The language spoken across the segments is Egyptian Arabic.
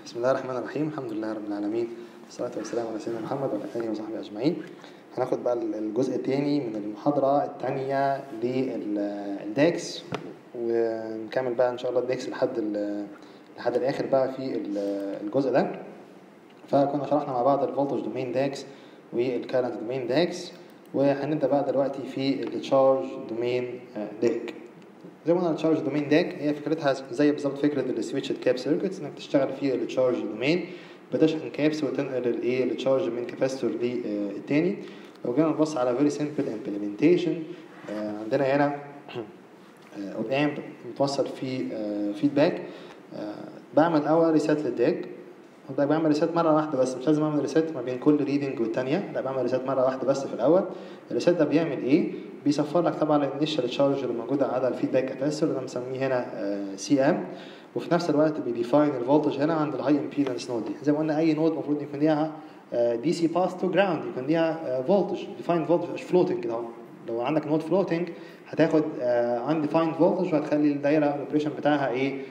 بسم الله الرحمن الرحيم الحمد لله رب العالمين والصلاة والسلام على سيدنا محمد وعلى آله وصحبه أجمعين هناخد بقى الجزء الثاني من المحاضرة الثانية للداكس ونكمل بقى إن شاء الله الداكس لحد ال- لحد الآخر بقى في ال- الجزء ده فكنا شرحنا مع بعض الفولتج دومين داكس والكارنت دومين داكس وهنبدأ بقى دلوقتي في التشارج دومين داك زي ما قلنا التشارج دومين داك هي فكرتها زي بالظبط فكره السويتش كاب سيركتس انك تشتغل في التشارج دومين بتشحن كابس وتنقل الايه التشارج من كاباستور للتاني لو جينا نبص على فيري سمبل امبلمنتيشن عندنا هنا اوب امب متوصل في فيدباك بعمل اول ريسيت للداك خد بالك بعمل ريسيت مره واحده بس مش لازم اعمل ريسيت ما بين كل ريدنج والثانيه لا بعمل ريسيت مره واحده بس في الاول الريسيت ده بيعمل ايه بيصفر لك طبعا الانيشال تشارج اللي موجوده على الفيدباك كاباسيتور اللي انا مسميه هنا سي ام وفي نفس الوقت بيديفاين الفولتج هنا عند الهاي امبيدنس نود دي زي ما قلنا اي نود المفروض يكون ليها دي سي باس تو جراوند يكون ليها فولتج ديفاين فولتج مش فلوتنج كده اهو لو عندك نود فلوتنج هتاخد ان ديفايند فولتج وهتخلي الدايره الاوبريشن بتاعها ايه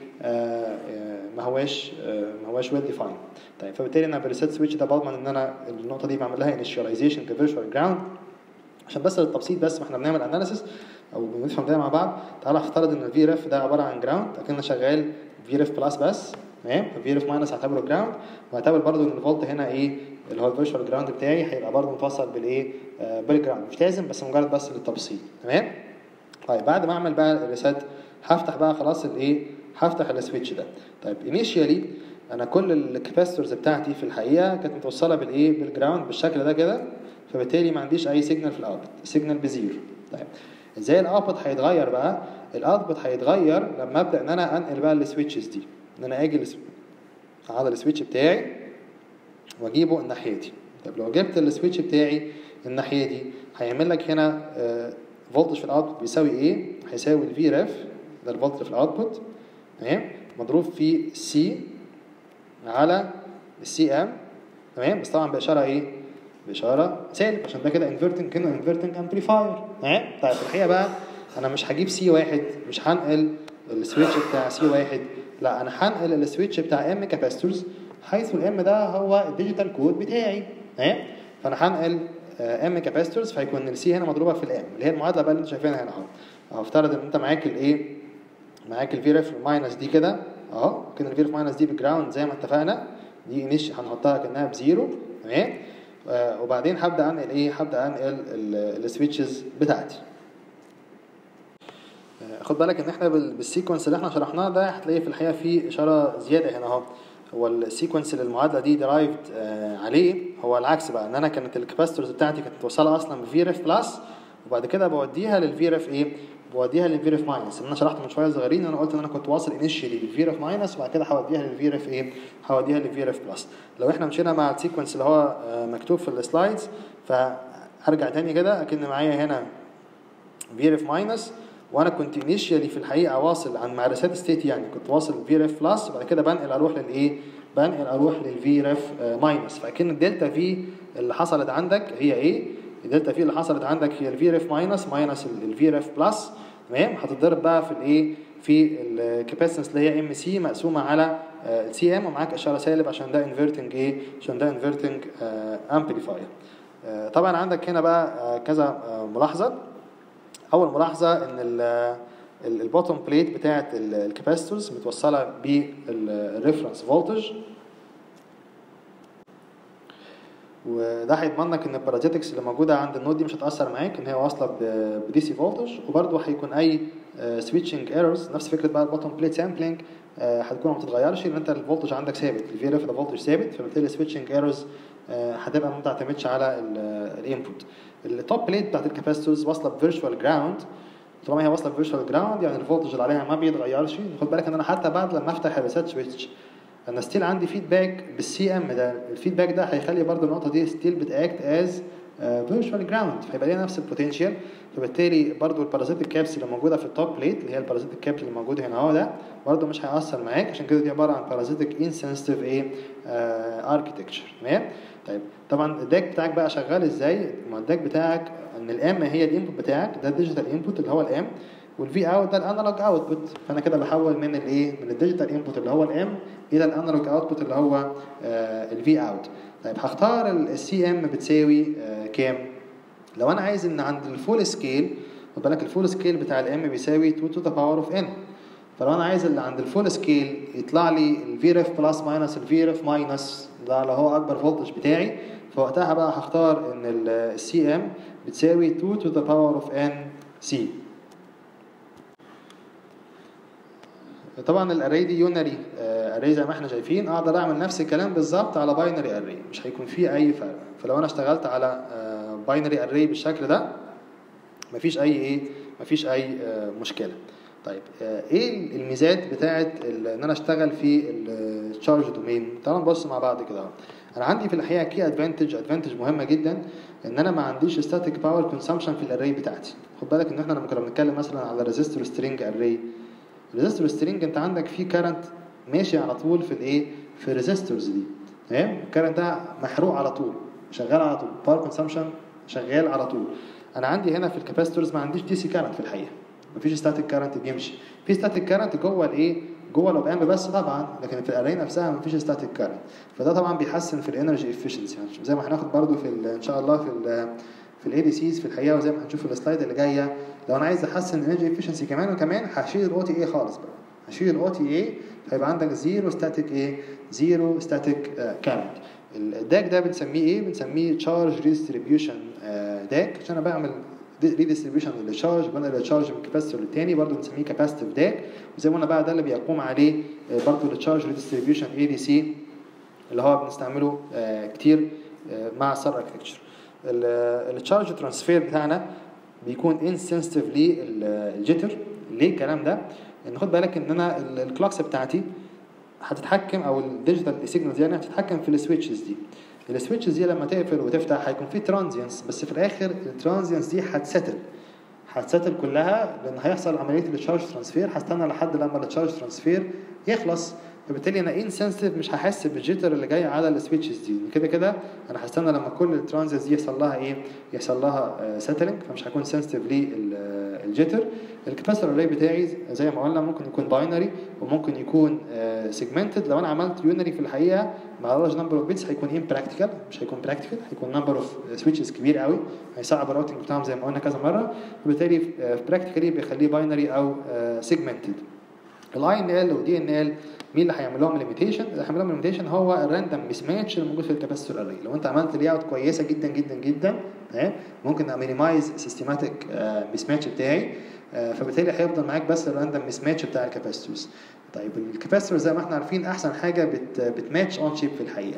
ما هواش ما هواش ويل ديفايند طيب فبالتالي انا بالريسيت سويتش ده بضمن ان انا النقطه دي بعمل لها انيشاليزيشن كفيرشوال جراوند عشان بس للتبسيط بس ما احنا بنعمل اناليسيس او بنفهم ده مع بعض تعالى افترض ان الفي ريف ده عباره عن جراوند اكننا شغال في ريف بلس بس تمام ففي ريف ماينس هعتبره جراوند وهعتبر برضو ان الفولت هنا ايه اللي هو الفيرشوال جراوند بتاعي هيبقى برضو متوصل بالايه آه بالجراوند مش لازم بس مجرد بس للتبسيط تمام طيب بعد ما اعمل بقى الريسيت هفتح بقى خلاص الايه هفتح السويتش ده طيب انيشيالي انا كل الكاباسيتورز بتاعتي في الحقيقه كانت متوصله بالايه بالجراوند بالشكل ده كده فبالتالي ما عنديش اي سيجنال في الاوتبوت السيجنال بزيرو طيب ازاي الاوتبوت هيتغير بقى الاوتبوت هيتغير لما ابدا ان انا انقل بقى السويتشز دي ان انا اجي على السويتش بتاعي واجيبه الناحيه دي طب لو جبت السويتش بتاعي الناحيه دي هيعمل لك هنا فولتج في الاوتبوت بيساوي ايه هيساوي الفي ريف ده الفولت في الاوتبوت تمام مضروب في سي على السي ام تمام بس طبعا باشاره ايه باشاره سالب عشان ده كده انفرتنج كانه انفرتنج امبليفاير تمام طيب في الحقيقه بقى انا مش هجيب سي واحد مش هنقل السويتش بتاع سي واحد لا انا هنقل السويتش بتاع ام كاباستورز حيث الام ده هو الديجيتال كود بتاعي تمام فانا هنقل ام كاباستورز فهيكون السي هنا مضروبه في الام اللي هي المعادله بقى اللي انتوا شايفينها هنا اهو افترض ان انت معاك الايه معاك الفي ريف ماينس دي كده اهو كده الفي ريف ماينس دي بجراوند زي ما اتفقنا دي انيش هنحطها كانها بزيرو تمام آه وبعدين هبدا انقل ايه هبدا انقل السويتشز بتاعتي آه خد بالك ان احنا بالسيكونس اللي احنا شرحناه ده هتلاقي في الحقيقه في اشاره زياده هنا اهو هو السيكونس اللي المعادله دي درايفد آه عليه هو العكس بقى ان انا كانت الكاباسيتورز بتاعتي كانت متوصله اصلا بفي ريف بلس وبعد كده بوديها للفي ريف ايه بوديها للفي ريف ماينس انا شرحت من شويه صغيرين انا قلت ان انا كنت واصل انيشيالي بالفي ريف ماينس وبعد كده هوديها للفي ريف ايه هوديها للفي ريف بلس لو احنا مشينا مع السيكونس اللي هو مكتوب في السلايدز فهرجع تاني كده اكن معايا هنا في ريف ماينس وانا كنت انيشيالي في الحقيقه واصل عن مع ريسيت ستيت يعني كنت واصل في ريف بلس وبعد كده بنقل اروح للايه بنقل اروح للفي ريف ماينس فاكن الدلتا في اللي حصلت عندك هي ايه الدلتا في اللي حصلت عندك هي الفي ريف ماينس ماينس الفي ريف بلس تمام هتتضرب بقى في الايه في الكاباسيتنس اللي هي ام سي مقسومه على السي ام ومعاك اشاره سالب عشان ده انفرتنج ايه عشان ده انفرتنج امبليفاير طبعا عندك هنا بقى كذا ملاحظه اول ملاحظه ان البوتوم بليت بتاعه الكاباسيتورز متوصله بالريفرنس فولتج وده هيضمن لك ان البارازيتكس اللي موجوده عند النود دي مش هتاثر معاك ان هي واصله بدي سي فولتج وبرده هيكون اي سويتشنج ايرورز نفس فكره بقى البوتوم بليت سامبلينج هتكون ما بتتغيرش لان انت الفولتج عندك ثابت الفي ريف ده فولتج ثابت فبالتالي السويتشنج ايرورز هتبقى ما بتعتمدش على الانبوت التوب بليت بتاعت الكاباسيتورز واصله بفيرشوال جراوند طالما هي واصله بفيرشوال جراوند يعني الفولتج اللي عليها ما بيتغيرش خد بالك ان انا حتى بعد لما افتح الريسيت سويتش انا ستيل عندي فيدباك بالسي ام ده الفيدباك ده هيخلي برضو النقطه دي ستيل بتاكت از فيرتشوال جراوند فيبقى ليها نفس البوتنشال فبالتالي برضو البارازيتيك كابس اللي موجوده في التوب بليت اللي هي البارازيتيك كابس اللي موجوده هنا اهو ده برضو مش هيأثر معاك عشان كده دي عباره عن بارازيتيك انسنسيتيف ايه اركتكتشر تمام طيب طبعا الداك بتاعك بقى شغال ازاي ما الداك بتاعك ان الام هي الانبوت بتاعك ده الديجيتال انبوت اللي هو الام والفي اوت ده الانالوج اوتبوت فانا كده بحول من الايه من الديجيتال انبوت اللي هو الام الى الانالوج اوتبوت اللي هو الفي اوت طيب هختار السي ام بتساوي آه، كام لو انا عايز ان عند الفول سكيل خد بالك الفول سكيل بتاع الام بيساوي 2 تو ذا باور اوف ان فلو انا عايز اللي عند الفول سكيل يطلع لي الفي ريف بلس ماينس الفي ريف ماينس ده اللي هو اكبر فولتج بتاعي فوقتها بقى هختار ان السي ام بتساوي 2 to the power of n c طبعا الاري دي يونري اري زي ما احنا شايفين اقدر اعمل نفس الكلام بالظبط على باينري اري مش هيكون فيه اي فرق فلو انا اشتغلت على باينري اري بالشكل ده مفيش اي ايه مفيش اي آه، مشكله طيب آه، ايه الميزات بتاعه ال- ان انا اشتغل في التشارج دومين تعالوا نبص مع بعض كده اهو. انا عندي في الحقيقه كي ادفانتج ادفانتج مهمه جدا ان انا ما عنديش ستاتيك باور كونسامشن في الاري بتاعتي خد بالك ان احنا لما كنا بنتكلم مثلا على ريزيستور سترينج اري الريزيستور سترينج انت عندك فيه كارنت ماشي على طول في الايه في الريزيستورز دي تمام الكارنت ده محروق على طول شغال على طول باور كونسامشن شغال على طول انا عندي هنا في الكاباستورز ما عنديش دي سي كارنت في الحقيقه مفيش ستاتيك كارنت بيمشي في ستاتيك كارنت جوه الايه جوه الاوب امب بس طبعا لكن في الاري نفسها مفيش ستاتيك كارنت فده طبعا بيحسن في الانرجي افشنسي يعني زي ما هناخد برضو في ال- ان شاء الله في ال في الاي دي سيز في الحقيقه وزي ما هنشوف في السلايد اللي جايه لو انا عايز احسن الانرجي افشنسي كمان وكمان هشيل الاو تي اي خالص بقى هشيل الاو تي اي هيبقى عندك زيرو ستاتيك ايه زيرو ستاتيك كارنت الداك ده بنسميه ايه بنسميه تشارج ريديستريبيوشن داك عشان انا بعمل ريديستريبيوشن للتشارج بنقل التشارج من كاباسيتور للتاني برضه بنسميه كاباسيتيف داك وزي ما قلنا بقى ده اللي بيقوم عليه آه، برضه التشارج ريديستريبيوشن اي دي سي اللي هو بنستعمله آه، كتير آه، مع السر اركتكتشر التشارج ترانسفير بتاعنا بيكون انسنسيتيف للجيتر ليه الكلام ده؟ ان خد بالك ان انا ال- الكلوكس بتاعتي هتتحكم او الديجيتال سيجنالز يعني هتتحكم في السويتشز دي السويتشز دي لما تقفل وتفتح هيكون في ترانزيانس بس في الاخر الترانزيانس دي هتستل هتستل كلها لان هيحصل عمليه التشارج ترانسفير هستنى لحد لما التشارج ترانسفير يخلص فبالتالي انا انسنسيتيف مش هحس بالجيتر اللي جاي على السويتشز دي كده كده انا هستنى لما كل الترانزيتس دي يحصل لها ايه يحصل لها سيتلنج فمش هكون سنسيتيف للجيتر الكاباسيتور اري بتاعي زي ما قلنا ممكن يكون باينري وممكن يكون سيجمنتد لو انا عملت يونري في الحقيقه مع لارج نمبر اوف بيتس هيكون امبراكتيكال مش هيكون براكتيكال هيكون نمبر اوف سويتشز كبير قوي هيصعب الراوتنج بتاعهم زي ما قلنا كذا مره وبالتالي في براكتيكالي بيخليه باينري او سيجمنتد الاي ان ال والدي ان ال مين اللي هيعمل لهم ليميتيشن؟ اللي هيعمل لهم ليميتيشن هو الراندوم ميس ماتش اللي موجود في الكاباسيتور اري لو انت عملت لي اوت كويسه جدا جدا جدا تمام ممكن امينيمايز سيستماتيك ميس ماتش بتاعي آه، فبالتالي هيفضل معاك بس الراندوم ميس ماتش بتاع الكاباسيتورز طيب الكاباسيتور زي ما احنا عارفين احسن حاجه بت بتماتش اون شيب في الحقيقه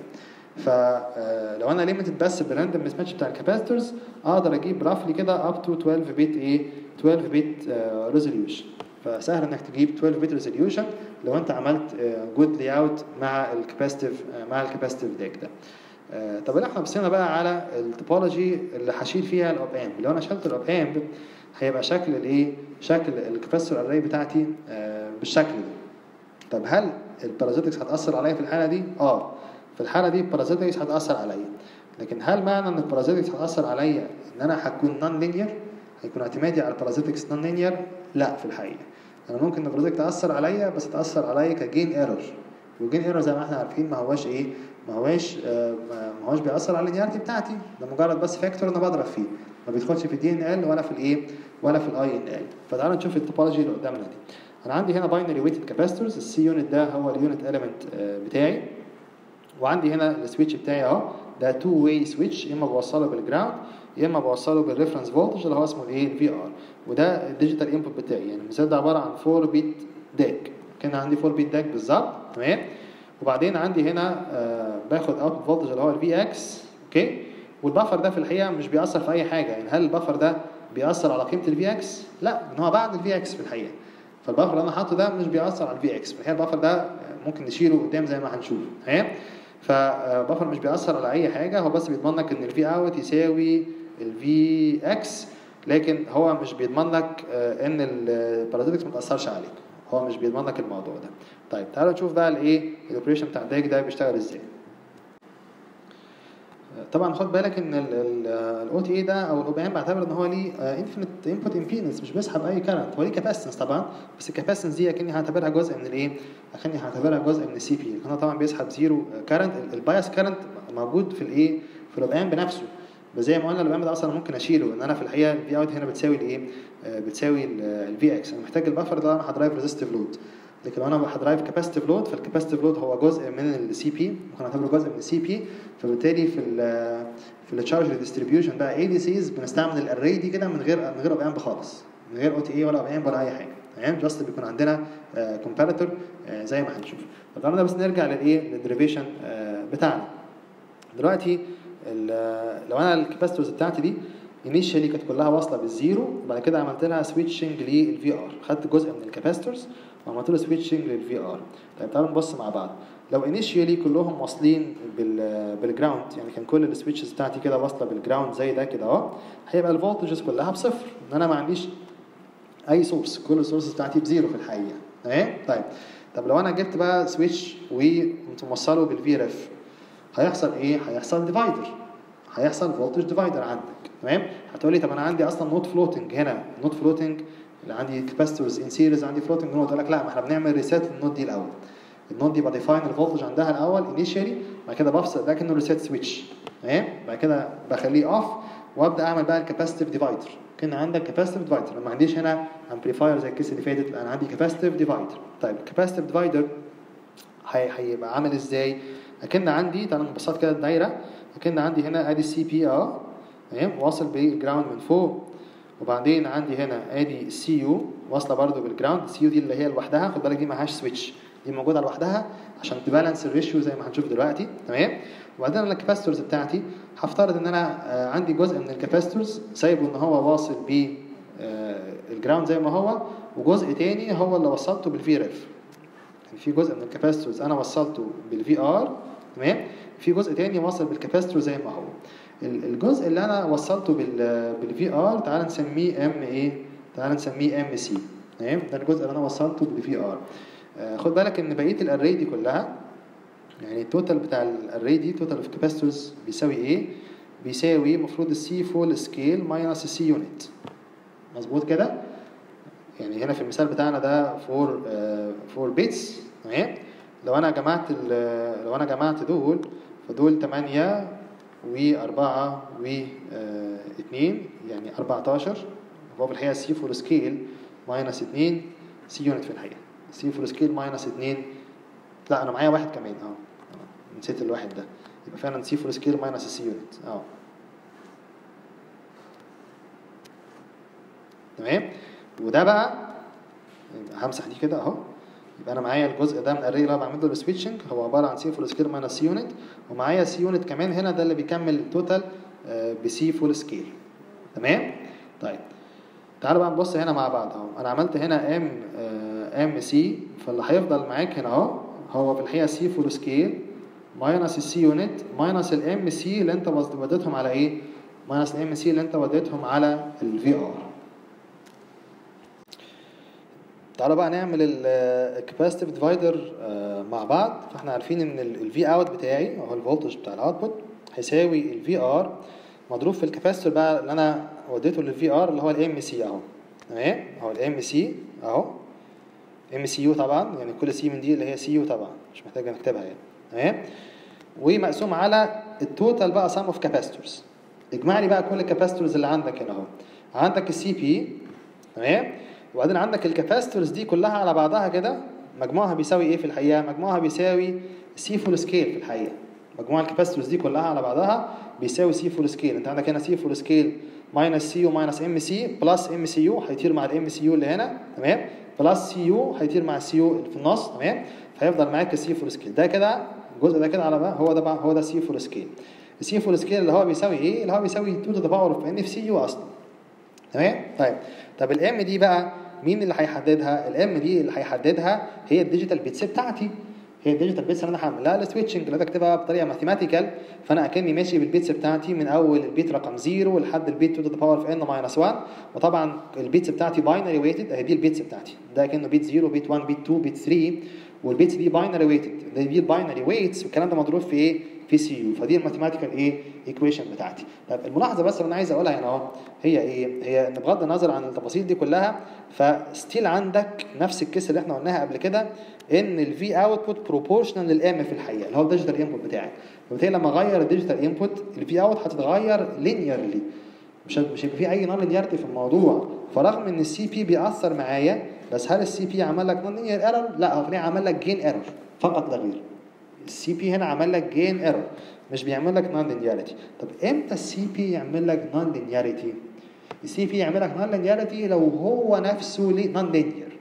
فلو انا ليميتد بس بالراندوم ميس ماتش بتاع الكاباسيتورز اقدر اجيب رافلي كده اب تو 12 بت ايه 12 بت ريزوليوشن فسهل انك تجيب 12 بت ريزوليوشن لو انت عملت جود لاي اوت مع الكاباسيتيف مع الكاباسيتيف داك ده آه، طب لو احنا بصينا بقى على التوبولوجي اللي هشيل فيها الاوب امب لو انا شلت الاوب امب هيبقى شكل الايه شكل الكاباسيتور اري بتاعتي آه، بالشكل ده طب هل البارازيتكس هتاثر عليا في الحاله دي اه في الحاله دي البارازيتكس هتاثر عليا لكن هل معنى ان البارازيتكس هتاثر عليا ان انا هكون نون لينير هيكون اعتمادي على البارازيتكس نون لينير لا في الحقيقه انا ممكن البارازيتك تاثر عليا بس تاثر عليا كجين ايرور والجين ايرور زي ما احنا عارفين ما هواش ايه ما هواش آه، ما ما هواش بيأثر على اللينيارتي بتاعتي ده مجرد بس فاكتور انا بضرب فيه ما بيدخلش في الدي ان ال ولا في الايه ولا في الاي ان ال فتعالوا نشوف التوبولوجي اللي قدامنا دي انا عندي هنا باينري ويتد كاباسيتورز السي يونت ده هو اليونت اليمنت بتاعي وعندي هنا السويتش بتاعي اهو ده تو واي سويتش يا اما بوصله بالجراوند يا اما بوصله بالريفرنس فولتج اللي هو اسمه الايه الفي ار وده الديجيتال انبوت بتاعي يعني المثال ده عباره عن 4 بيت داك كان عندي 4 بيت داك بالظبط تمام وبعدين عندي هنا آه باخد اوت فولتج اللي هو الفي اكس اوكي والبفر ده في الحقيقه مش بيأثر في اي حاجه يعني هل البفر ده بيأثر على قيمه الفي اكس؟ لا ان هو بعد الفي اكس في الحقيقه فالبفر اللي انا حاطه ده مش بيأثر على الفي اكس في الحقيقه البفر ده ممكن نشيله قدام زي ما هنشوف تمام فبفر مش بيأثر على اي حاجه هو بس بيضمن لك ان الفي اوت يساوي الفي اكس لكن هو مش بيضمن لك آه، ان البارازيتكس ما تاثرش عليك هو مش بيضمن لك الموضوع ده طيب تعالوا نشوف بقى الايه الاوبريشن بتاع الدايج ده بيشتغل ازاي طبعا خد بالك ان الاو تي اي ده او الاو بي ام بعتبر ان هو ليه انفينيت انبوت امبيدنس مش بيسحب اي كارنت هو ليه كاباسيتنس طبعا بس الكاباسيتنس دي اكني هعتبرها جزء من الايه؟ اكني هعتبرها جزء من السي بي هنا طبعا بيسحب زيرو كارنت البايس كارنت موجود في الايه؟ في الاو بي ام بنفسه بس زي ما قلنا الاو ام ده اصلا ممكن اشيله ان انا في الحقيقه الفي اوت هنا بتساوي الايه؟ آه، بتساوي الفي اكس انا محتاج البفر ده انا هدرايف ريزيستيف لود لكن لو انا هدرايف كاباسيتيف لود فالكاباسيتيف لود هو جزء من السي بي ممكن اعتبره جزء من السي بي فبالتالي في ال في التشارج ديستريبيوشن بقى اي دي سيز بنستعمل الاري دي كده من غير من غير او خالص من غير او تي اي ولا او ولا اي حاجه تمام جاست بيكون عندنا كومباريتور زي ما هنشوف فطبعا بس نرجع للايه للدريفيشن بتاعنا دلوقتي ال- لو انا الكاباسيتورز بتاعتي دي انيشالي كانت كلها واصله بالزيرو وبعد كده عملت لها سويتشنج للفي ار خدت جزء من الكاباسيتورز وعملت له سويتشنج للفي ار طيب تعالوا نبص مع بعض لو انيشيالي كلهم واصلين بال بالجراوند يعني كان كل السويتشز بتاعتي كده واصله بالجراوند زي ده كده اهو هيبقى الفولتجز كلها بصفر ان انا ما عنديش اي سورس كل السورسز بتاعتي بزيرو في الحقيقه تمام طيب طب لو انا جبت بقى سويتش وقمت موصله بالفي ريف هيحصل ايه هيحصل ديفايدر هيحصل فولتج ديفايدر عندك تمام هتقولي طب انا عندي اصلا نوت فلوتنج هنا نوت فلوتنج اللي عندي كاباسيتورز ان سيريز عندي فلوتنج نوت اقول لك لا ما احنا بنعمل ريسيت للنوت دي الاول النوت دي بديفاين الفولتج عندها الاول انيشالي بعد كده بفصل ده كانه ريسيت سويتش تمام بعد كده بخليه اوف وابدا اعمل بقى الكاباسيتيف ديفايدر كان عندك كاباسيتيف ديفايدر ما عنديش هنا امبليفاير زي الكيس اللي فاتت لا انا عندي كاباسيتيف ديفايدر طيب الكاباسيتيف ديفايدر هي- هيبقى عامل ازاي اكن عندي تعالى نبسط كده الدايره اكن عندي هنا ادي السي بي اه تمام واصل بالجراوند من فوق وبعدين عندي هنا ادي السي يو واصله برده بالجراوند السي يو دي اللي هي لوحدها خد بالك دي معهاش سويتش دي موجوده لوحدها عشان تبالانس الريشيو زي ما هنشوف دلوقتي تمام وبعدين انا الكاباسيتورز بتاعتي هفترض ان انا آه، عندي جزء من الكاباسيتورز سايبه ان هو واصل ب الجراوند زي ما هو وجزء تاني هو اللي وصلته بالفي ريف يعني في جزء من الكاباسيتورز انا وصلته بالفي ار تمام في جزء تاني واصل بالكاباسيتور زي ما هو ال- الجزء اللي انا وصلته بال بالفي ار تعال نسميه ام ايه تعال نسميه ام سي تمام ده الجزء اللي انا وصلته بالفي ار خد بالك ان بقيه الاري دي كلها يعني التوتال بتاع الاري دي توتال اوف كاباسيتورز بيساوي ايه بيساوي المفروض السي فول سكيل ماينس السي يونت مظبوط كده يعني هنا في المثال بتاعنا ده 4 4 بيتس تمام لو انا جمعت ال- لو انا جمعت دول فدول 8 و4 و2 يعني 14 هو في الحقيقه سي فور سكيل ماينس 2 سي يونت في الحقيقه سي فور سكيل ماينس 2 لا انا معايا واحد كمان اه آه، نسيت الواحد ده يبقى فعلا سي فور سكيل ماينس السي يونت اه تمام وده بقى يبقى همسح دي كده اهو يبقى انا معايا الجزء ده من الاري اللي انا بعمل له السويتشنج هو عباره عن سي فول سكيل ماينس سي يونت ومعايا سي يونت كمان هنا ده اللي بيكمل التوتال بسي فول سكيل تمام طيب تعالوا بقى نبص هنا مع بعض اهو انا عملت هنا ام ام سي فاللي هيفضل معاك هنا اهو هو في الحقيقه سي فول سكيل ماينس السي يونت ماينس الام سي اللي انت وديتهم على ايه ماينس الام سي اللي انت وديتهم على الفي ار تعالوا بقى نعمل الكاباسيتيف ديفايدر مع بعض فاحنا عارفين ان الفي اوت بتاعي او الفولتج بتاع الاوتبوت هيساوي الفي ار مضروب في الكاباسيتور بقى اللي انا وديته للفي ار اللي هو الام سي اهو تمام اهو الام سي اهو ام سي يو طبعا يعني كل سي من دي اللي هي سي يو طبعا مش محتاج نكتبها يعني تمام ومقسوم على التوتال بقى سم اوف كاباسيتورز اجمع لي بقى كل الكاباسيتورز اللي عندك هنا اهو عندك السي بي تمام وبعدين عندك الكاباسيتورز دي كلها على بعضها كده مجموعها بيساوي ايه في الحقيقه مجموعها بيساوي سي فول سكيل في الحقيقه مجموع الكاباسيتورز دي كلها على بعضها بيساوي سي فول سكيل انت عندك هنا سي فول سكيل ماينس سي يو ماينس ام سي بلس ام سي يو هيطير مع الام سي يو اللي هنا تمام بلس سي يو هيطير مع السي يو اللي في النص تمام فيفضل معاك السي فول سكيل ده كده الجزء ده كده على بقى هو ده بقى هو ده سي فول سكيل السي فول سكيل اللي هو بيساوي ايه اللي هو بيساوي 2 تو ذا باور اوف ان في سي يو اصلا تمام طيب طب الام دي بقى مين اللي هيحددها الام دي اللي هيحددها هي الديجيتال بيتس بتاعتي هي الديجيتال بيتس اللي انا هعمل لها السويتشنج اللي انا اكتبها بطريقه ماثيماتيكال فانا اكني ماشي بالبيتس بتاعتي من اول البيت رقم 0 لحد البيت 2 تو ذا باور اوف ان ماينس 1 وطبعا البيتس بتاعتي باينري ويتد اهي دي البيتس بتاعتي ده كانه بيت 0 بيت 1 بيت 2 بيت 3 والبيتس دي باينري ويتد دي الباينري ويتس والكلام ده مضروب في ايه في سي يو فدي الماثيماتيكال ايه ايكويشن بتاعتي طب الملاحظه بس اللي انا عايز اقولها هنا اهو هي ايه هي ان بغض النظر عن التفاصيل دي كلها فستيل عندك نفس الكيس اللي احنا قلناها قبل كده ان الفي اوتبوت بروبورشنال للام في الحقيقه اللي هو الديجيتال انبوت بتاعك فبالتالي لما اغير الديجيتال انبوت الفي اوت هتتغير لينيرلي مش مش هيبقى في اي نون لينيارتي في الموضوع فرغم ان السي بي بيأثر معايا بس هل السي بي عمل لك نون لينير ايرور؟ لا هو في عمل لك جين ايرور فقط لا غير السي بي هنا عمل لك جين ايرور مش بيعمل لك نون لينياريتي طب امتى السي بي يعمل لك نون لينياريتي السي بي يعمل لك نون لينياريتي لو هو نفسه نون لينير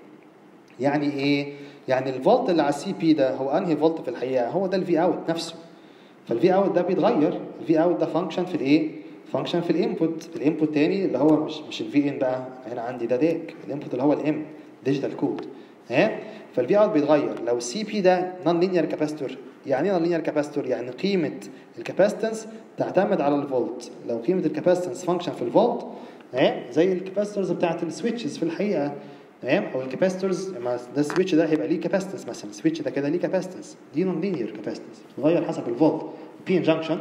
يعني ايه يعني الفولت اللي على السي بي ده هو انهي فولت في الحقيقه هو ده الفي اوت نفسه فالفي اوت ده بيتغير الفي اوت ده فانكشن في الايه فانكشن في الانبوت الانبوت تاني اللي هو مش مش الفي ان بقى هنا عندي ده ديك الانبوت اللي هو الام ديجيتال كود ها فالفي اوت بيتغير لو السي بي ده نون لينير كاباستور يعني ايه نون لينير كاباستور يعني قيمه الكاباستنس تعتمد على الفولت لو قيمه الكاباستنس فانكشن في الفولت ها زي الكاباستورز بتاعت السويتشز في الحقيقه تمام او الكاباستورز ده السويتش ده هيبقى ليه كاباستنس مثلا السويتش ده كده ليه كاباستنس دي نون لينير كاباستنس بتتغير حسب الفولت بي ان جانكشن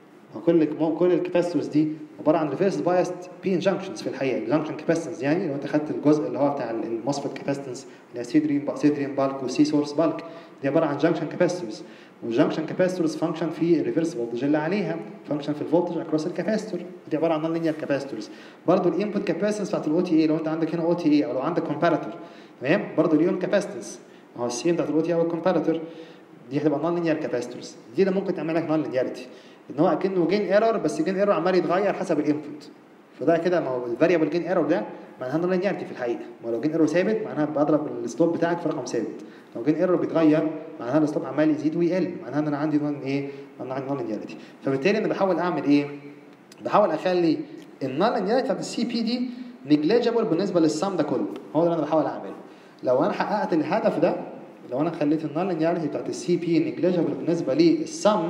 كل كل الكاباستورز دي عباره عن ريفرس بايست بي ان جانكشنز في الحقيقه الجانكشن كاباستنس يعني لو انت خدت الجزء اللي هو بتاع الموسفيت كاباستنس اللي هي سيدرين سيدرين بالك وسي سورس بالك دي عباره عن جانكشن كاباستورز والجانكشن كاباستورز فانكشن في الريفرس فولتج اللي عليها فانكشن في الفولتج اكروس الكاباستور دي عباره عن نون لينير كاباستورز برضه الانبوت كاباستنس بتاعت الاو تي اي لو انت عندك هنا او تي اي او لو عندك كومباراتور تمام برضه ليهم كاباستنس ما هو السي بتاعت الاو تي اي والكومباراتور دي هتبقى نون لينير كاباستورز دي اللي ممكن تعمل لك نون لينياريتي ان هو اكنه جين ايرور بس جين ايرور عمال يتغير حسب الانبوت فده كده ما هو الفاريبل جين ايرور ده معناها نون لينياريتي في الحقيقه ما لو جين ايرور ثابت معناها بضرب السلوب بتاعك في رقم ثابت لو جين ايرور بيتغير معناها السلوب عمال يزيد ويقل معناها ان انا عندي نون ايه انا عندي نون لينياريتي فبالتالي انا بحاول اعمل ايه بحاول اخلي النون لينياريتي بتاعت السي بي دي نيجليجيبل بالنسبه للسم ده كله هو ده اللي انا بحاول اعمله لو انا حققت الهدف ده لو انا خليت النون لينياريتي بتاعت السي بي نيجليجيبل بالنسبه للسم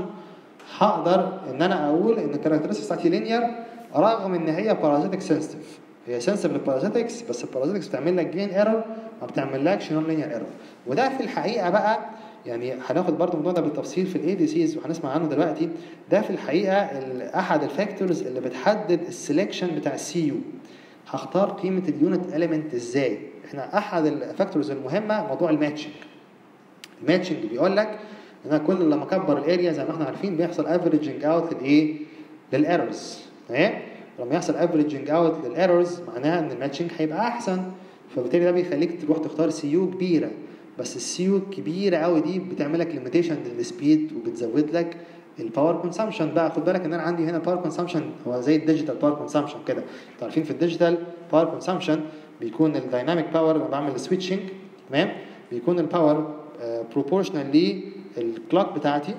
هقدر ان انا اقول ان الكاركترستكس بتاعتي لينير رغم ان هي بارازيتك سنسيتيف هي سنسيتيف للبارازيتكس بس البارازيتكس بتعمل لك جين ايرور ما بتعملكش نون لينير ايرور وده في الحقيقه بقى يعني هناخد برضو الموضوع ده بالتفصيل في الاي دي سيز وهنسمع عنه دلوقتي ده في الحقيقه احد الفاكتورز اللي بتحدد السلكشن بتاع السي يو هختار قيمه اليونت اليمنت ازاي احنا احد الفاكتورز المهمه موضوع الماتشنج الماتشنج بيقول لك ان انا كل لما اكبر الاريا زي ما احنا عارفين بيحصل افريجنج اوت للايه للايرورز تمام لما يحصل افريجنج اوت للايرورز معناها ان الماتشنج هيبقى احسن فبالتالي ده بيخليك تروح تختار سي يو كبيره بس السي يو الكبيره قوي دي بتعمل لك ليميتيشن للسبيد وبتزود لك الباور كونسامشن بقى خد بالك ان انا عندي هنا باور كونسامشن هو زي الديجيتال باور كونسامشن كده انتوا عارفين في الديجيتال باور كونسامشن بيكون الدايناميك باور لما بعمل سويتشنج تمام بيكون الباور بروبورشنال للكلوك بتاعتي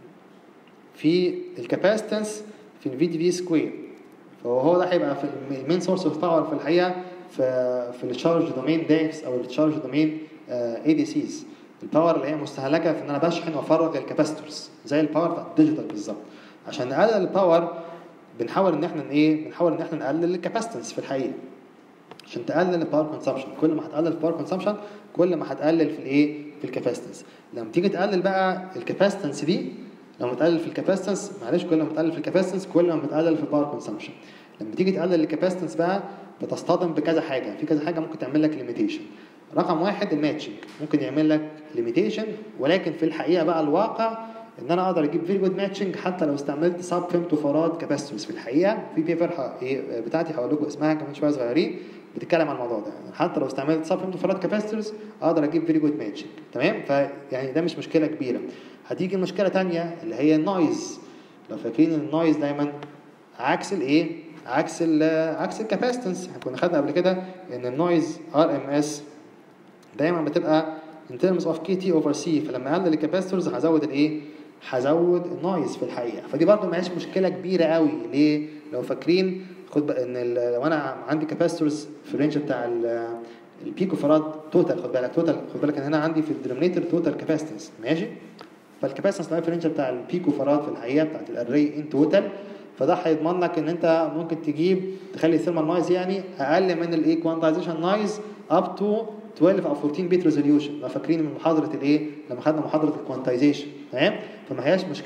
في الكاباسيتنس في الفي دي في سكوير فهو ده هيبقى في المين سورس اوف باور في الحقيقه في في التشارج دومين داكس او التشارج دومين اي دي سيز الباور اللي هي مستهلكه في ان انا بشحن وافرغ الكاباسيتورز زي الباور بتاع الديجيتال بالظبط عشان نقلل الباور بنحاول ان احنا ايه بنحاول ان احنا نقلل الكاباسيتنس في الحقيقه عشان تقلل الباور كونسامشن كل ما هتقلل الباور كونسامشن كل ما هتقلل في الايه في الكاباسيتنس لما تيجي تقلل بقى الكاباسيتنس دي لما تقلل في الكاباسيتنس معلش كل ما تقلل في الكاباسيتنس كل ما بتقلل في الباور كونسامشن لما تيجي تقلل الكاباسيتنس بقى بتصطدم بكذا حاجه في كذا حاجه ممكن تعمل لك ليميتيشن رقم واحد الماتشنج ممكن يعمل لك ليميتيشن ولكن في الحقيقه بقى الواقع ان انا اقدر اجيب فيري جود ماتشنج حتى لو استعملت سب فيمتوفاراد كاباسيتورز في الحقيقه في بيفر بتاعتي هقول لكم اسمها كمان شويه صغيرين بتتكلم عن الموضوع ده يعني حتى لو استعملت سب فيمتوفاراد كاباسيتورز اقدر اجيب فيري جود ماتشنج تمام فيعني ده مش مشكله كبيره هتيجي مشكله ثانيه اللي هي النويز لو فاكرين النويز دايما عكس الايه عكس ال عكس الكاباسيتنس احنا كنا خدنا قبل كده ان النويز ار ام اس دايما بتبقى in terms of KT over C فلما اقلل الكاباسيتورز هزود الايه؟ هزود النويز في الحقيقه فدي برضو ما هيش مشكله كبيره قوي ليه؟ لو فاكرين خد بقى ان لو انا عندي كاباسيتورز في الرينج بتاع البيكو فراد توتال خد بالك توتال خد بالك ان هنا عندي في الدينومينيتور توتال كاباسيتنس ماشي؟ فالكاباسيتنس في الرينج بتاع البيكو فراد في الحقيقه بتاعت الاري ان توتال فده هيضمن لك ان انت ممكن تجيب تخلي الثيرمال نويز يعني اقل من الايه كوانتايزيشن نويز اب تو 12 او 14 بيت ريزوليوشن لو فاكرين من محاضره الايه لما خدنا محاضره الكوانتايزيشن تمام فما هياش مشكله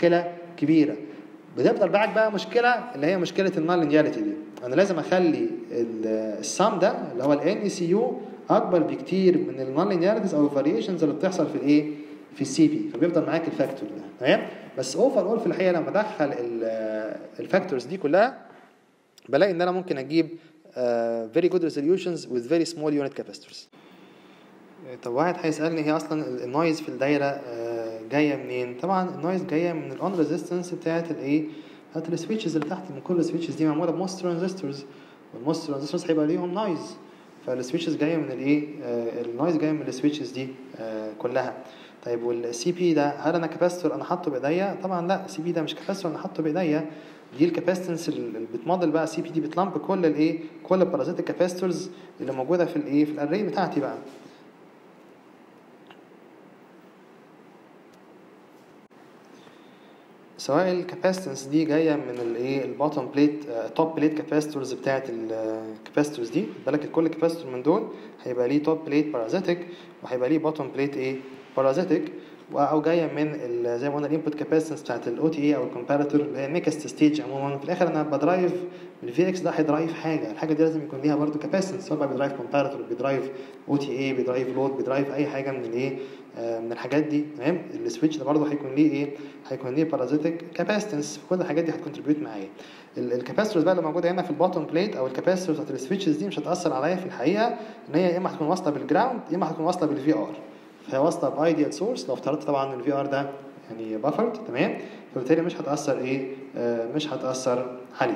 كبيره بتفضل معاك بقى مشكله اللي هي مشكله النون لينياريتي دي انا لازم اخلي السام ده اللي هو الان اي سي يو اكبر بكتير من النون لينياريتيز او الفاريشنز اللي بتحصل في الايه في السي بي فبيفضل معاك الفاكتور ده تمام بس اوفر اول في الحقيقه لما ادخل الفاكتورز دي كلها بلاقي ان انا ممكن اجيب uh, very good resolutions with very small unit capacitors طب واحد هيسالني هي اصلا النويز في الدايره uh, جايه منين طبعا النويز جايه من الاون ريزيستنس بتاعت الايه بتاعت السويتشز اللي تحت من كل السويتشز دي معموله بموست ترانزستورز والموست ترانزستورز هيبقى ليهم نويز فالسويتشز جايه من الايه uh, النويز جايه من السويتشز دي كلها طيب والسي بي ده هل انا كاباستور انا حاطه بايديا طبعا لا السي بي ده مش كاباستور انا حاطه بايديا دي الكاباسيتنس اللي بتموديل بقى السي بي دي بتلمب كل الايه كل البارازيتيك كاباستورز اللي موجوده في الايه في الاري بتاعتي بقى سواء الكاباسيتنس دي جايه من الايه البوتوم بليت توب بليت كاباستورز بتاعت الكاباستورز دي بالك كل كاباستور من دول هيبقى ليه توب بليت بارازيتيك وهيبقى ليه بوتوم بليت ايه بارازيتيك او جايه من زي ما قلنا الانبوت كاباسيتنس بتاعت الاو تي اي او الكومباريتور اللي هي نيكست ستيج عموما في الاخر انا بدرايف الفي اكس ده هيدرايف حاجه الحاجه دي لازم يكون ليها برضه كاباسيتنس سواء بقى بيدرايف كومباريتور بيدرايف او تي اي بيدرايف لود بيدرايف اي حاجه من الايه من الحاجات دي تمام السويتش ده برضه هيكون ليه ايه هيكون ليه بارازيتيك كاباسيتنس كل الحاجات دي هتكونتريبيوت معايا الكاباسيتورز بقى اللي موجوده هنا في البوتوم بليت او الكاباسيتورز بتاعت السويتشز دي مش هتاثر عليا في الحقيقه ان هي يا اما هتكون واصله بالجراوند يا اما هتكون واصله بالفي ار فهي واصله بايديال سورس لو افترضت طبعا ان الفي ار ده يعني بافرد تمام فبالتالي مش هتاثر ايه آه مش هتاثر عليك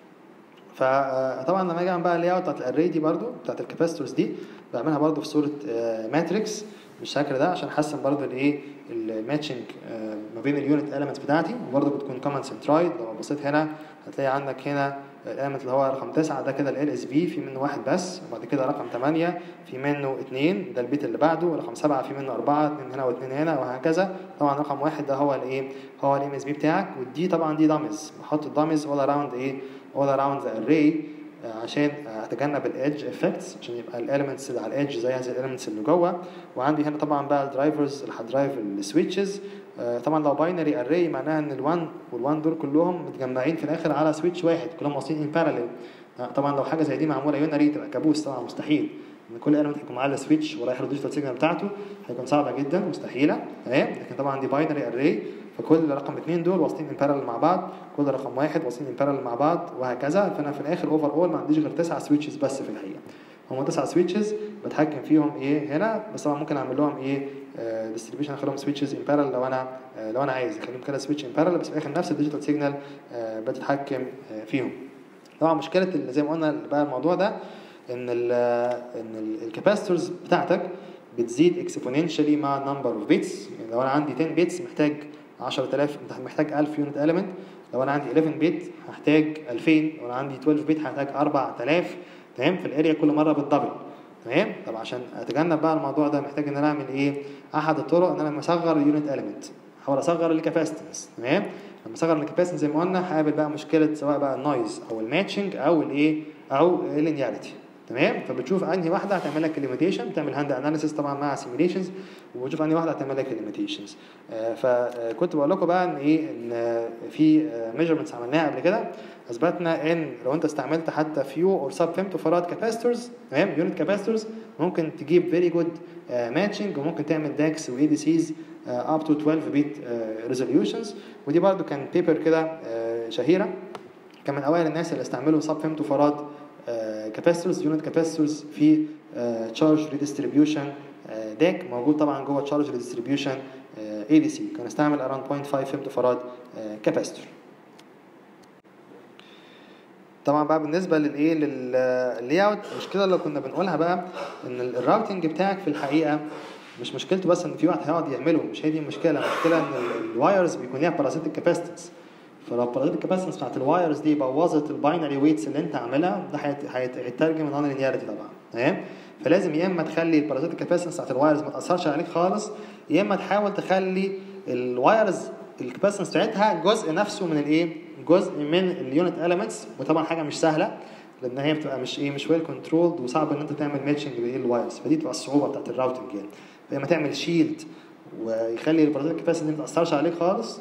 فطبعا لما اجي اعمل بقى اللاي اوت بتاعت الاري دي برده بتاعت الكاباسيتورز دي بعملها برده في صوره آه ماتريكس بالشكل ده عشان احسن برده الايه الماتشنج آه ما بين اليونت اليمنتس بتاعتي وبرده بتكون كومن سنترايد لو بصيت هنا هتلاقي عندك هنا الاليمنت اللي هو رقم 9 ده كده ال اس في في منه واحد بس وبعد كده رقم 8 في منه اثنين ده البيت اللي بعده رقم 7 في منه أربعة اثنين هنا واثنين هنا وهكذا طبعا رقم واحد ده هو الايه هو الام اس بي بتاعك ودي طبعا دي دامز بحط الدامز اول اراوند ايه اول اراوند ذا اري عشان اتجنب الايدج افكتس عشان يبقى الاليمنتس اللي على الايدج زيها زي الاليمنتس اللي جوه وعندي هنا طبعا بقى الدرايفرز اللي هتدرايف السويتشز طبعا لو باينري اري معناها ان ال1 وال1 دول كلهم متجمعين في الاخر على سويتش واحد كلهم واصلين ان باراليل طبعا لو حاجه زي دي معموله يونري تبقى كابوس طبعا مستحيل ان كل اليمنت هيكون معاه سويتش ورايح الديجيتال سيجنال بتاعته هيكون صعبه جدا مستحيله تمام لكن طبعا دي باينري اري فكل رقم اثنين دول واصلين ان باراليل مع بعض كل رقم واحد واصلين ان باراليل مع بعض وهكذا فانا في الاخر اوفر اول ما عنديش غير تسعه سويتشز بس في الحقيقه هم تسعه سويتشز بتحكم فيهم ايه هنا بس طبعا ممكن اعمل لهم ايه ديستريبيوشن اخليهم سويتشز ان باراليل لو انا لو انا عايز اخليهم كده سويتش ان باراليل بس في الاخر نفس الديجيتال سيجنال بتتحكم فيهم طبعا مشكله زي ما قلنا بقى الموضوع ده ان ال ان الكاباسيتورز بتاعتك بتزيد اكسبوننشالي مع النمبر اوف بيتس يعني لو انا عندي 10 بيتس محتاج 10000 محتاج 1000 يونت اليمنت لو انا عندي 11 بيت هحتاج 2000 لو انا عندي 12 بيت هحتاج 4000 تمام فالاريا كل مره بتدبل تمام طب عشان اتجنب بقى الموضوع ده محتاج ان انا اعمل ايه احد الطرق ان انا اصغر اليونت اليمنت احاول اصغر الكاباسيتنس تمام لما اصغر الكاباسيتنس زي ما قلنا هقابل بقى مشكله سواء بقى النويز او الماتشنج او الايه او اللينياريتي تمام فبتشوف انهي واحده هتعمل لك الليميتيشن بتعمل هاند اناليسيس طبعا مع سيميليشنز وبتشوف انهي واحده هتعمل لك الليميتيشنز آه فكنت بقول لكم بقى ان ايه ان في ميجرمنتس عملناها قبل كده اثبتنا ان لو انت استعملت حتى فيو اور سب فيمتو فراد كاباستورز تمام يونت كاباستورز ممكن تجيب فيري جود ماتشنج وممكن تعمل داكس واي دي سيز اب تو 12 بيت ريزوليوشنز ودي برده كان بيبر كده شهيره كان من اوائل الناس اللي استعملوا سب فيمتو فراد كاباسيتورز يونت كاباسيتورز في تشارج ريديستريبيوشن داك موجود طبعا جوه تشارج ريديستريبيوشن اي دي سي كان استعمل اراوند 0.5 فيمتو فراد كاباسيتور طبعا بقى بالنسبه للايه لللاي اوت المشكله اللي كنا بنقولها بقى ان الراوتنج بتاعك في الحقيقه مش مشكلته بس ان في واحد هيقعد يعمله مش هي دي المشكله المشكله ان الوايرز بيكون ليها بارازيتيك كاباسيتنس فلو البارازيتيك كاباسيتنس بتاعت الوايرز دي بوظت الباينري ويتس اللي انت عاملها ده هيترجم نون لينياريتي طبعا تمام فلازم يا اما تخلي البارازيتيك كاباسيتنس بتاعت الوايرز ما تاثرش عليك خالص يا اما تحاول تخلي الوايرز الكاباسيتنس بتاعتها جزء نفسه من الايه جزء من اليونت اليمنتس وطبعا حاجه مش سهله لان هي بتبقى مش ايه مش ويل كنترولد وصعب ان انت تعمل ماتشنج لايه الوايرز فدي تبقى الصعوبه بتاعت الراوتنج يعني فيا اما تعمل شيلد ويخلي البارازيتيك كاباسيتنس ما تاثرش عليك خالص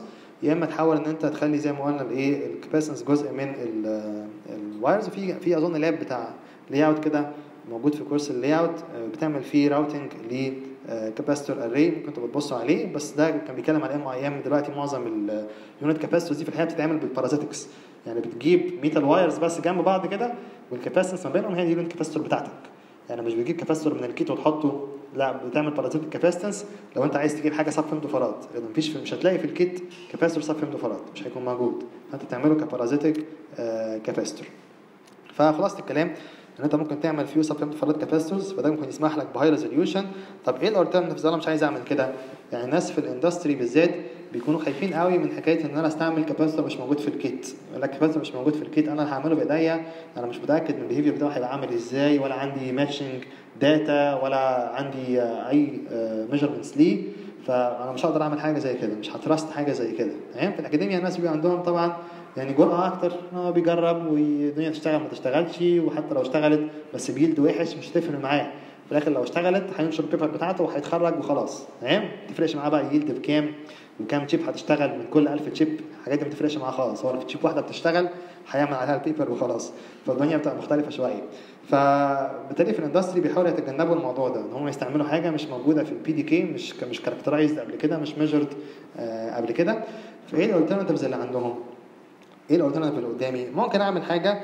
يا اما تحاول ان انت تخلي زي ما قلنا الايه الكاباسيتنس جزء من الوايرز وفي في اظن لاب بتاع لاي اوت كده موجود في كورس اللاي اوت بتعمل فيه راوتنج ل كاباستور اري ممكن تبقوا تبصوا عليه بس ده كان بيتكلم على ام اي ام دلوقتي معظم اليونت كاباسيتورز دي في الحقيقه بتتعمل بالبارازيتكس يعني بتجيب ميتال وايرز بس جنب بعض كده والكاباسيتنس ما بينهم هي دي اليونت كاباسيتور بتاعتك يعني مش بتجيب كاباسيتور من الكيت وتحطه لا بتعمل بارازيتك كاباسيتنس لو انت عايز تجيب حاجه سب فيمتوفاراد لان مفيش في مش هتلاقي في الكيت كاباسيتور سب فيمتوفاراد مش هيكون موجود فانت تعمله كبارازيتك كاباسيتور فخلاصه الكلام ان انت ممكن تعمل فيو سب فيمتوفاراد كاباسيتورز فده ممكن يسمح لك بهاي ريزوليوشن طب ايه الالترناتيفز انا مش عايز اعمل كده يعني الناس في الاندستري بالذات بيكونوا خايفين قوي من حكايه ان انا استعمل كاباسيتور مش موجود في الكيت يقول لك كاباسيتور مش موجود في الكيت انا اللي هعمله بايديا انا مش متاكد من البيهيفير بتاعه هيبقى عامل ازاي ولا عندي ماتشنج داتا ولا عندي اي ميجرمنتس ليه فانا مش هقدر اعمل حاجه زي كده مش هترست حاجه زي كده تمام في الاكاديميا الناس بيبقى عندهم طبعا يعني جرأة أكتر هو بيجرب والدنيا تشتغل ما تشتغلش وحتى لو اشتغلت بس بيلد وحش مش هتفرق معاه في الآخر لو اشتغلت هينشر البيبر بتاعته وهيتخرج وخلاص تمام ما تفرقش معاه بقى يلد بكام وكام تشيب هتشتغل من كل 1000 تشيب الحاجات دي ما تفرقش معاه خالص هو لو في تشيب واحدة بتشتغل هيعمل عليها البيبر وخلاص فالدنيا بتبقى مختلفة شوية فبالتالي في الاندستري بيحاولوا يتجنبوا الموضوع ده ان هم يستعملوا حاجه مش موجوده في البي دي كي مش مش كاركترايزد قبل كده مش ميجرد قبل كده فايه الالترناتيفز اللي عندهم؟ ايه الالترناتيف اللي قدامي؟ ممكن اعمل حاجه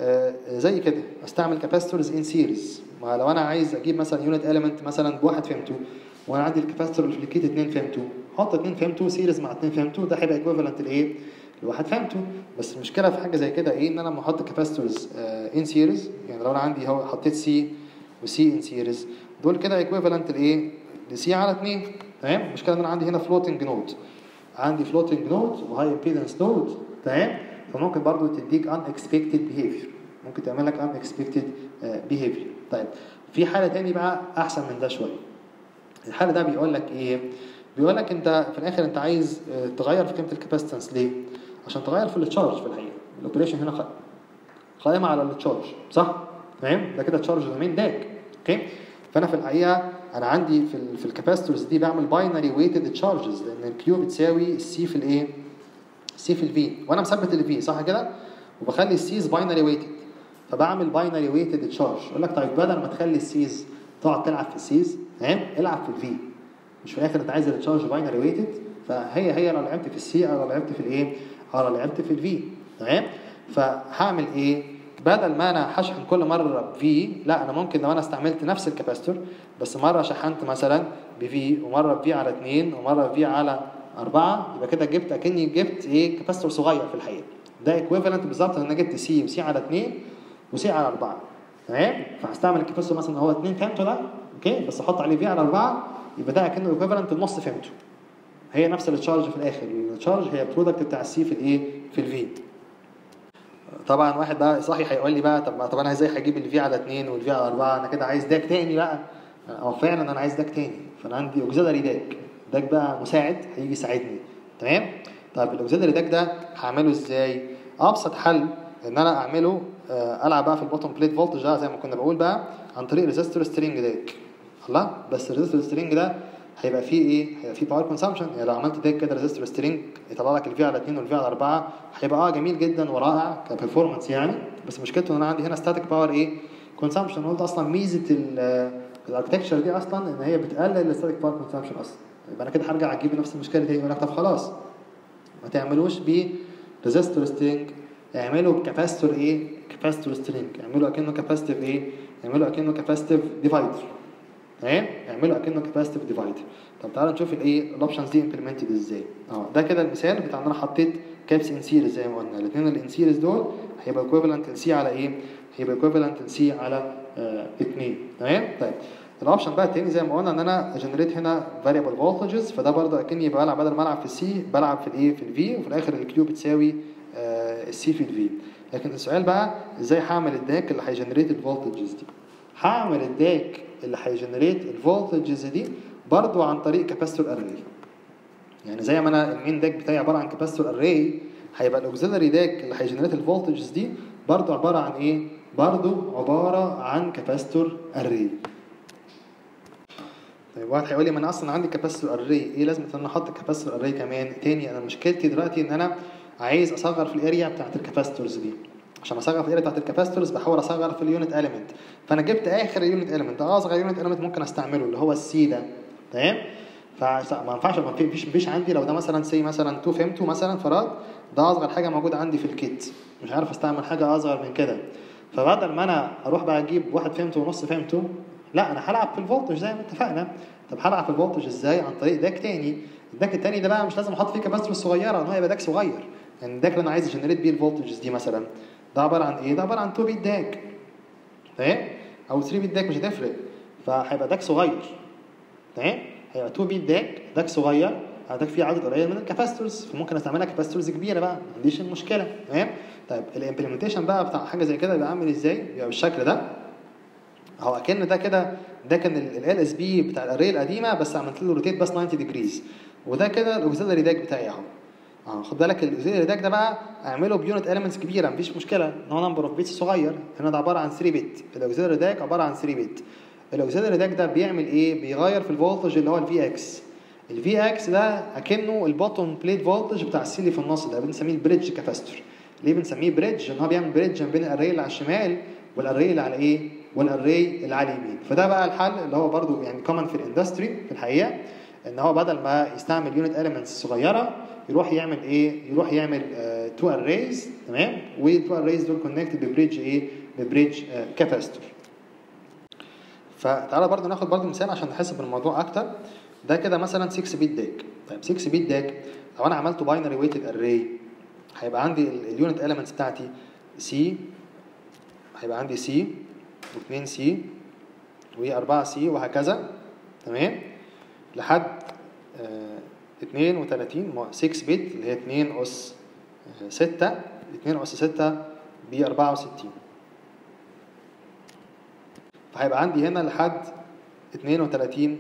زي كده استعمل كاباسيتورز ان سيريز ما لو انا عايز اجيب مثلا يونت اليمنت مثلا بواحد فيمتو وانا عندي الكاباسيتور اللي في الكيت 2 فيمتو احط 2 فيمتو سيريز مع 2 فيمتو ده هيبقى ايكويفالنت لايه؟ لواحد فهمته بس المشكله في حاجه زي كده ايه ان انا لما احط كاباسيتورز ان سيريز يعني لو انا عندي هو حطيت سي وسي ان سيريز دول كده ايكويفالنت لايه؟ لسي على 2 تمام المشكله ان انا عندي هنا فلوتنج نود عندي فلوتنج نود وهاي امبيدنس نود تمام فممكن برضو تديك ان اكسبكتد بيهيفير ممكن تعمل لك ان اكسبكتد بيهيفير طيب في حاله تاني بقى احسن من ده شويه الحاله ده بيقول لك ايه بيقول لك انت في الاخر انت عايز تغير في قيمه الكاباسيتنس ليه عشان تغير في التشارج في الحقيقه الاوبريشن هنا قائمه على التشارج صح تمام ده كده تشارج دومين داك اوكي فانا في الحقيقه انا عندي في ال في الكاباسيتورز دي بعمل باينري ويتد تشارجز لان الكيو بتساوي السي في الايه السي في الفي وانا مثبت الفي صح كده وبخلي السيز باينري ويتد فبعمل باينري ويتد تشارج اقول لك طيب بدل ما تخلي السيز تقعد تلعب في السيز تمام العب في الفي مش في الاخر انت عايز التشارج باينري ويتد فهي هي لو لعبت في السي او لو لعبت في الايه او لو لعبت في الفي تمام فهعمل ايه بدل ما انا هشحن كل مره بفي لا انا ممكن لو انا استعملت نفس الكاباستور بس مره شحنت مثلا بفي ومره بفي على 2 ومره بفي على 4 يبقى كده جبت اكني جبت ايه كاباستور صغير في الحقيقه ده ايكويفالنت بالظبط ان انا جبت سي وسي على 2 وسي على 4 تمام فهستعمل الكاباستور مثلا هو 2 فهمته ده اوكي بس احط عليه في على 4 يبقى ده اكنه ايكويفالنت النص فهمته هي نفس التشارج في الاخر التشارج هي البرودكت بتاع السي في الايه في الفي طبعا واحد بقى صحي هيقول لي بقى طب طب انا ازاي هجيب الفي على 2 والفي على 4 انا كده عايز داك تاني بقى او فعلا انا عايز داك تاني فانا عندي اوكسيلري داك داك بقى مساعد هيجي يساعدني تمام طيب الاوكسيلري داك ده هعمله ازاي ابسط حل ان انا اعمله العب بقى في البوتوم بليت فولتج ده زي ما كنا بقول بقى عن طريق ريزيستور سترينج داك الله بس الريزيستور سترينج ده هيبقى فيه ايه؟ هيبقى فيه باور كونسامشن يعني لو عملت ديك كده ريزيستور سترينج يطلع لك الفي على 2 والفي على 4 هيبقى اه جميل جدا ورائع كبرفورمانس يعني بس مشكلته ان انا عندي هنا ستاتيك باور ايه؟ كونسامشن قلت اصلا ميزه الاركتكتشر دي اصلا ان هي بتقلل الستاتيك باور كونسامشن اصلا يبقى انا كده هرجع اجيب نفس المشكله دي يقول لك طب خلاص ما تعملوش ب ريزيستور سترينج اعملوا بكاباستور ايه؟ كاباستور سترينج اعملوا اكنه كاباستيف ايه؟ اعملوا اكنه كاباستيف ديفايدر تمام اعملوا اكنه كاباسيتيف ديفايدر طب تعالوا نشوف الايه الاوبشنز دي امبلمنتد ازاي اه ده كده المثال بتاع ان انا حطيت كابس ان سيريز زي ما قلنا الاثنين الان سيريز دول هيبقى ايكويفالنت لسي على ايه هيبقى ايكويفالنت لسي على 2 تمام طيب الاوبشن بقى التاني زي ما قلنا ان انا جنريت هنا فاريبل فولتجز فده برضه اكني بلعب بدل ما العب في السي بلعب في الايه في الفي وفي الاخر الكيو بتساوي السي في الفي لكن السؤال بقى ازاي هعمل الداك اللي هيجنريت الفولتجز دي هعمل الداك اللي هيجنريت الفولتجز دي برضو عن طريق كاباستور اري يعني زي ما انا المين داك بتاعي عباره عن كاباستور اري هيبقى الاوكسيلري داك اللي هيجنريت الفولتجز دي برضو عباره عن ايه برضو عباره عن كاباستور اري طيب واحد هيقول لي ما انا اصلا عندي كاباسيتور اري ايه لازمه ان انا احط كاباسيتور اري كمان تاني انا مشكلتي دلوقتي ان انا عايز اصغر في الاريا بتاعت الكاباسيتورز دي عشان اصغر في الاريا بتاعت الكاباسيتورز بحاول اصغر في اليونت اليمنت فانا جبت اخر يونت اليمنت اصغر يونت اليمنت ممكن استعمله اللي هو السي ده تمام فما ينفعش ما فيش مفيش عندي لو ده مثلا سي مثلا 2 فيمتو مثلا فراد ده اصغر حاجه موجوده عندي في الكيت مش عارف استعمل حاجه اصغر من كده فبدل ما انا اروح بقى اجيب واحد فيمتو ونص فيمتو لا انا هلعب في الفولتج زي ما اتفقنا طب هلعب في الفولتج ازاي عن طريق داك تاني الداك التاني ده بقى مش لازم احط فيه كاباستور صغيره ان هو يبقى داك صغير يعني الداك اللي انا عايز اجنريت بيه الفولتجز دي مثلا ده عباره عن ايه ده عباره عن 2 بيت داك تمام او 3 بيت داك مش هتفرق فهيبقى داك صغير تمام هيبقى 2 بيت داك داك صغير داك فيه عدد قليل من الكاباستورز فممكن استعملها كاباستورز كبيره بقى ما عنديش المشكله تمام طيب الامبلمنتيشن بقى بتاع حاجه زي كده يبقى عامل ازاي يبقى بالشكل ده هو اكن ده كده ده كان ال اس بي بتاع الاري القديمه بس عملت له روتيت بس 90 ديجريز وده كده الاوكسيلري داك بتاعي اهو اه خد بالك الاوكسيلري داك ده بقى اعمله بيونت اليمنتس كبيره مفيش مشكله ان هو نمبر اوف بيتس صغير هنا ده عباره عن 3 بت الاوكسيلري داك عباره عن 3 بت الاوكسيلري داك ده بيعمل ايه بيغير في الفولتج اللي هو الفي اكس الفي اكس ده اكنه البوتوم بليت فولتج بتاع السي اللي في النص ده بنسميه البريدج كاباستور ليه بنسميه بريدج ان هو بيعمل بريدج بين الاري اللي على الشمال والاري اللي على ايه والاري اللي على اليمين فده بقى الحل اللي هو برضو يعني كومن في الاندستري في الحقيقه ان هو بدل ما يستعمل يونت اليمنتس صغيره يروح يعمل ايه يروح يعمل تو uh, اريز تمام والتو اريز دول كونكتد ببريدج ايه ببريدج كاباستور فتعالى برضو ناخد برضو مثال عشان نحس بالموضوع اكتر ده كده مثلا 6 بيت داك طيب 6 بيت داك لو انا عملته باينري ويتد اري هيبقى عندي اليونت اليمنتس بتاعتي سي هيبقى عندي سي و2 سي و4 سي وهكذا تمام لحد آه 32 6 بت اللي هي 2 اس 6 2 اس 6 ب 64 فهيبقى عندي هنا لحد 32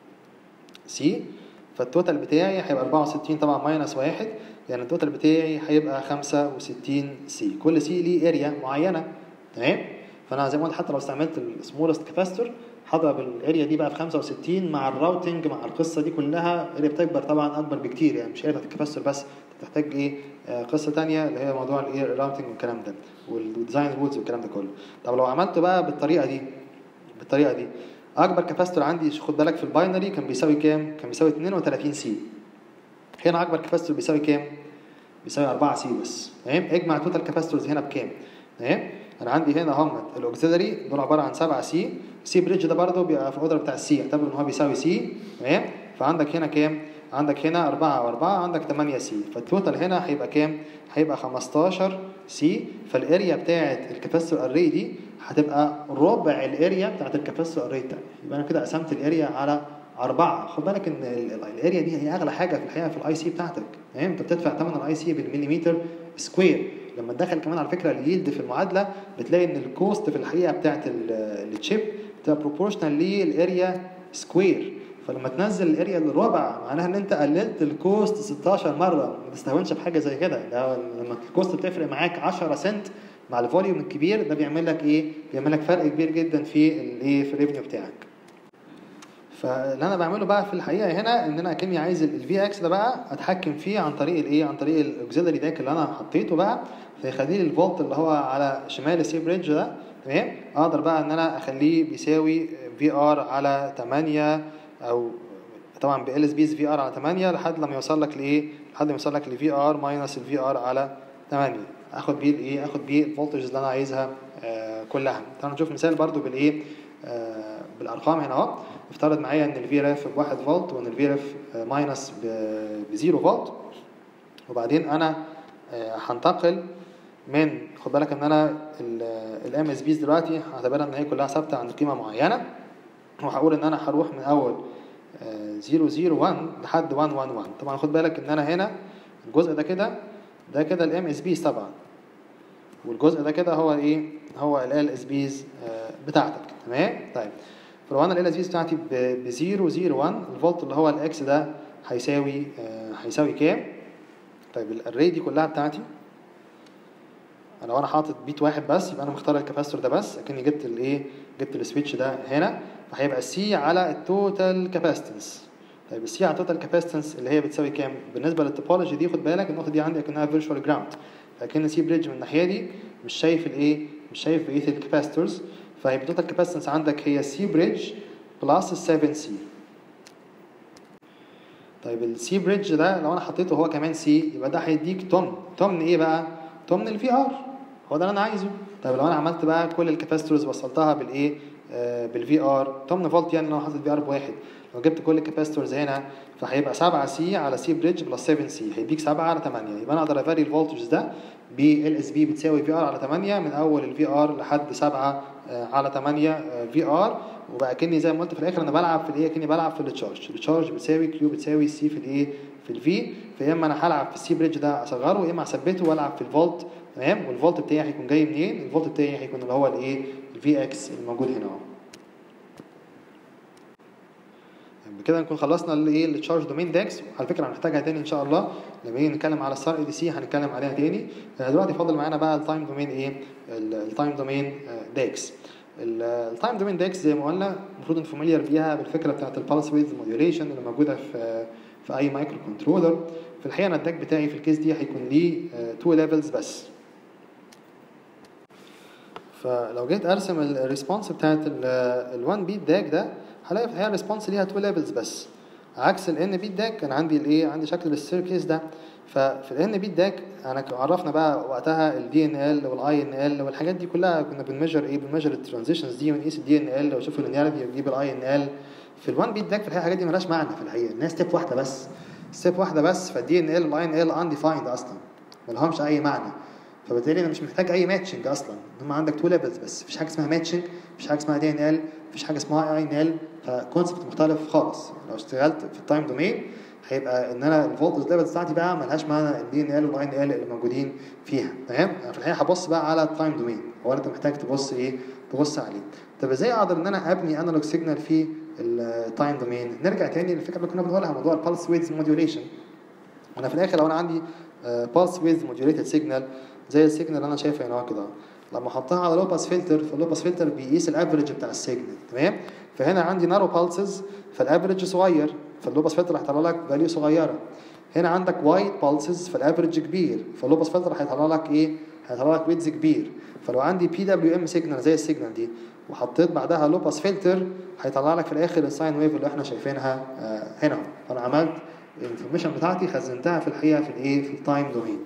سي فالتوتال بتاعي هيبقى 64 طبعا ماينس واحد يعني التوتال بتاعي هيبقى 65 سي كل سي ليه اريا معينه تمام فانا زي ما قلت حتى لو استعملت السمولست كاباستور هضرب الاريا دي بقى في 65 مع الراوتنج مع القصه دي كلها اريا بتكبر طبعا اكبر بكتير يعني مش اريا الكاباستور بس تحتاج ايه آه قصه ثانيه اللي هي موضوع الايه الراوتنج والكلام ده والديزاين رولز والكلام ده كله طب لو عملته بقى بالطريقه دي بالطريقه دي اكبر كاباستور عندي خد بالك في الباينري كان بيساوي كام كان بيساوي 32 سي هنا اكبر كاباستور بيساوي كام بيساوي 4 سي بس تمام اجمع توتال كاباستورز هنا بكام تمام انا عندي هنا هم الاوكسيلري دول عباره عن 7 سي سي بريدج ده برضه بيبقى في الاوردر بتاع السي اعتبر ان هو بيساوي سي تمام فعندك هنا كام عندك هنا 4 و4 عندك 8 سي فالتوتال هنا هيبقى كام هيبقى 15 سي فالاريا بتاعه الكاباسيتور اري دي هتبقى ربع الاريا بتاعه الكاباسيتور اري الثاني يبقى انا كده قسمت الاريا على أربعة خد بالك إن الاريا دي هي أغلى حاجة في الحقيقة في الأي سي بتاعتك تمام أنت بتدفع ثمن الأي سي بالمليمتر سكوير لما تدخل كمان على فكره اليلد في المعادله بتلاقي ان الكوست في الحقيقه بتاعت التشيب بتبقى بروبورشنال للاريا سكوير فلما تنزل الاريا للربع معناها ان انت قللت الكوست 16 مره ما تستهونش بحاجه زي كده لما الكوست بتفرق معاك 10 سنت مع الفوليوم الكبير ده بيعمل لك ايه؟ بيعمل لك فرق كبير جدا في الايه في الريفنيو بتاعك. فاللي انا بعمله بقى في الحقيقه هنا ان انا اكني عايز الفي اكس ده بقى اتحكم فيه عن طريق الايه عن طريق الاوكسيلري داك اللي انا حطيته بقى فيخلي لي الفولت اللي هو على شمال السي بريدج ده تمام اقدر بقى ان انا اخليه بيساوي في ار على 8 او طبعا ب ال اس بيز في ار على 8 لحد لما يوصل لك لايه لحد ما يوصل لك لفي ار ماينس الفي ار على 8 اخد بيه الايه اخد بيه الفولتج اللي انا عايزها آه كلها تعالوا نشوف مثال برضو بالايه آه بالارقام هنا اهو افترض معايا ان الفي ريف ب 1 فولت وان الفي ريف ماينس ب 0 فولت وبعدين انا هنتقل من خد بالك ان انا الام اس بيز دلوقتي هعتبرها ان هي كلها ثابته عند قيمه معينه وهقول ان انا هروح من اول 001 لحد 111 طبعا خد بالك ان انا هنا الجزء ده كده ده كده الام اس بيز طبعا والجزء ده كده هو ايه هو ال اس بيز بتاعتك تمام طيب فلو انا ال اس بيز بتاعتي ب 001 الفولت اللي هو الاكس ده هيساوي هيساوي كام طيب الاري دي كلها بتاعتي لو انا حاطط بيت واحد بس يبقى انا مختار الكاباستور ده بس اكني جبت الايه جبت السويتش ده هنا فهيبقى سي على التوتال كاباستنس طيب السي على التوتال كاباستنس اللي هي بتساوي كام بالنسبه للتوبولوجي دي خد بالك النقطه دي عندي اكنها فيرتشوال جراوند فاكن سي بريدج من الناحيه دي مش شايف الايه مش شايف بقيه الكاباستورز فهيبقى التوتال كاباستنس عندك هي سي بريدج بلس 7 سي طيب السي بريدج ده لو انا حطيته هو كمان سي يبقى ده هيديك تومن تومن ايه بقى تومن الفي ار هو ده اللي انا عايزه طيب لو انا عملت بقى كل الكاباستورز وصلتها بالايه آه بالفي ار تومن فولت يعني لو حطيت في ار بواحد لو جبت كل الكاباستورز هنا فهيبقى 7 سي على سي بريدج بلس 7 سي هيديك 7 على 8 يبقى انا اقدر افاري الفولتج ده ب ال اس بي بتساوي في ار على 8 من اول الفي ار لحد 7 على 8 في ار وبقى كني زي ما قلت في الاخر انا بلعب في الايه كني بلعب في التشارج التشارج بتساوي كيو بتساوي سي في الايه في الفي فيا اما انا هلعب في السي بريدج ده اصغره يا اما اثبته والعب في الفولت تمام والفولت بتاعي هيكون جاي منين الفولت بتاعي هيكون اللي هو الايه الفي اكس الموجود هنا اهو بكده نكون خلصنا الايه التشارج دومين داكس على فكره هنحتاجها تاني ان شاء الله لما نيجي نتكلم على السار اي دي سي هنتكلم عليها تاني دلوقتي فاضل معانا بقى التايم دومين ايه التايم دومين داكس التايم دومين داكس زي ما قلنا المفروض انت فاميليار بيها بالفكره بتاعت البالس ويدز موديوليشن اللي موجوده في في اي مايكرو كنترولر في الحقيقه انا الداك بتاعي في الكيس دي هيكون ليه تو ليفلز بس فلو جيت ارسم الريسبونس بتاعت ال1 بيت داك ده هلاقي في الحقيقه الريسبونس ليها تو ليفلز بس عكس الان بيت داك كان عندي الايه عندي شكل السيركيس ده ففي الان بيت داك انا عرفنا بقى وقتها الدي ان ال والاي ان ال والحاجات دي كلها كنا بنميجر ايه بنميجر الترانزيشنز دي ونقيس الدي ان ال واشوف اللينياريتي ونجيب الاي ان ال في ال1 بيت داك في الحقيقه الحاجات دي مالهاش معنى في الحقيقه الناس ستيب واحده بس ستيب واحده بس فالدي ان ال والاي ان ال انديفايند اصلا مالهمش اي معنى فبالتالي انا مش محتاج اي ماتشنج اصلا هم عندك تو ليفلز بس مفيش حاجه اسمها ماتشنج مفيش حاجه اسمها دي ان ال مفيش حاجه اسمها اي ان ال فكونسبت مختلف خالص لو اشتغلت في التايم دومين هيبقى ان انا الفولتج ليفل بتاعتي بقى ملهاش معنى الدي ان ال والاي ان ال اللي موجودين فيها تمام انا في الحقيقه هبص بقى على التايم دومين هو انت محتاج تبص ايه تبص عليه طب ازاي اقدر ان انا ابني انالوج سيجنال في التايم دومين نرجع تاني للفكره اللي كنا بنقولها موضوع البالس ويدز موديوليشن انا في الاخر لو انا عندي بالس ويدز موديوليتد سيجنال زي السيجنال اللي انا شايفه هنا كده كده لما احطها على لو باس فلتر فاللو باس فلتر بيقيس الافريج بتاع السيجنال تمام فهنا عندي نارو بالسز فالافريج صغير فاللو باس فلتر هيطلع لك فاليو صغيره هنا عندك وايت بالسز فالافريج كبير فاللو باس فلتر هيطلع لك ايه هيطلع لك ويدز كبير فلو عندي بي دبليو ام سيجنال زي السيجنال دي وحطيت بعدها لو باس فلتر هيطلع لك في الاخر الساين ويف اللي احنا شايفينها آه هنا فانا عملت الانفورميشن بتاعتي خزنتها في الحقيقه في الايه في التايم دومين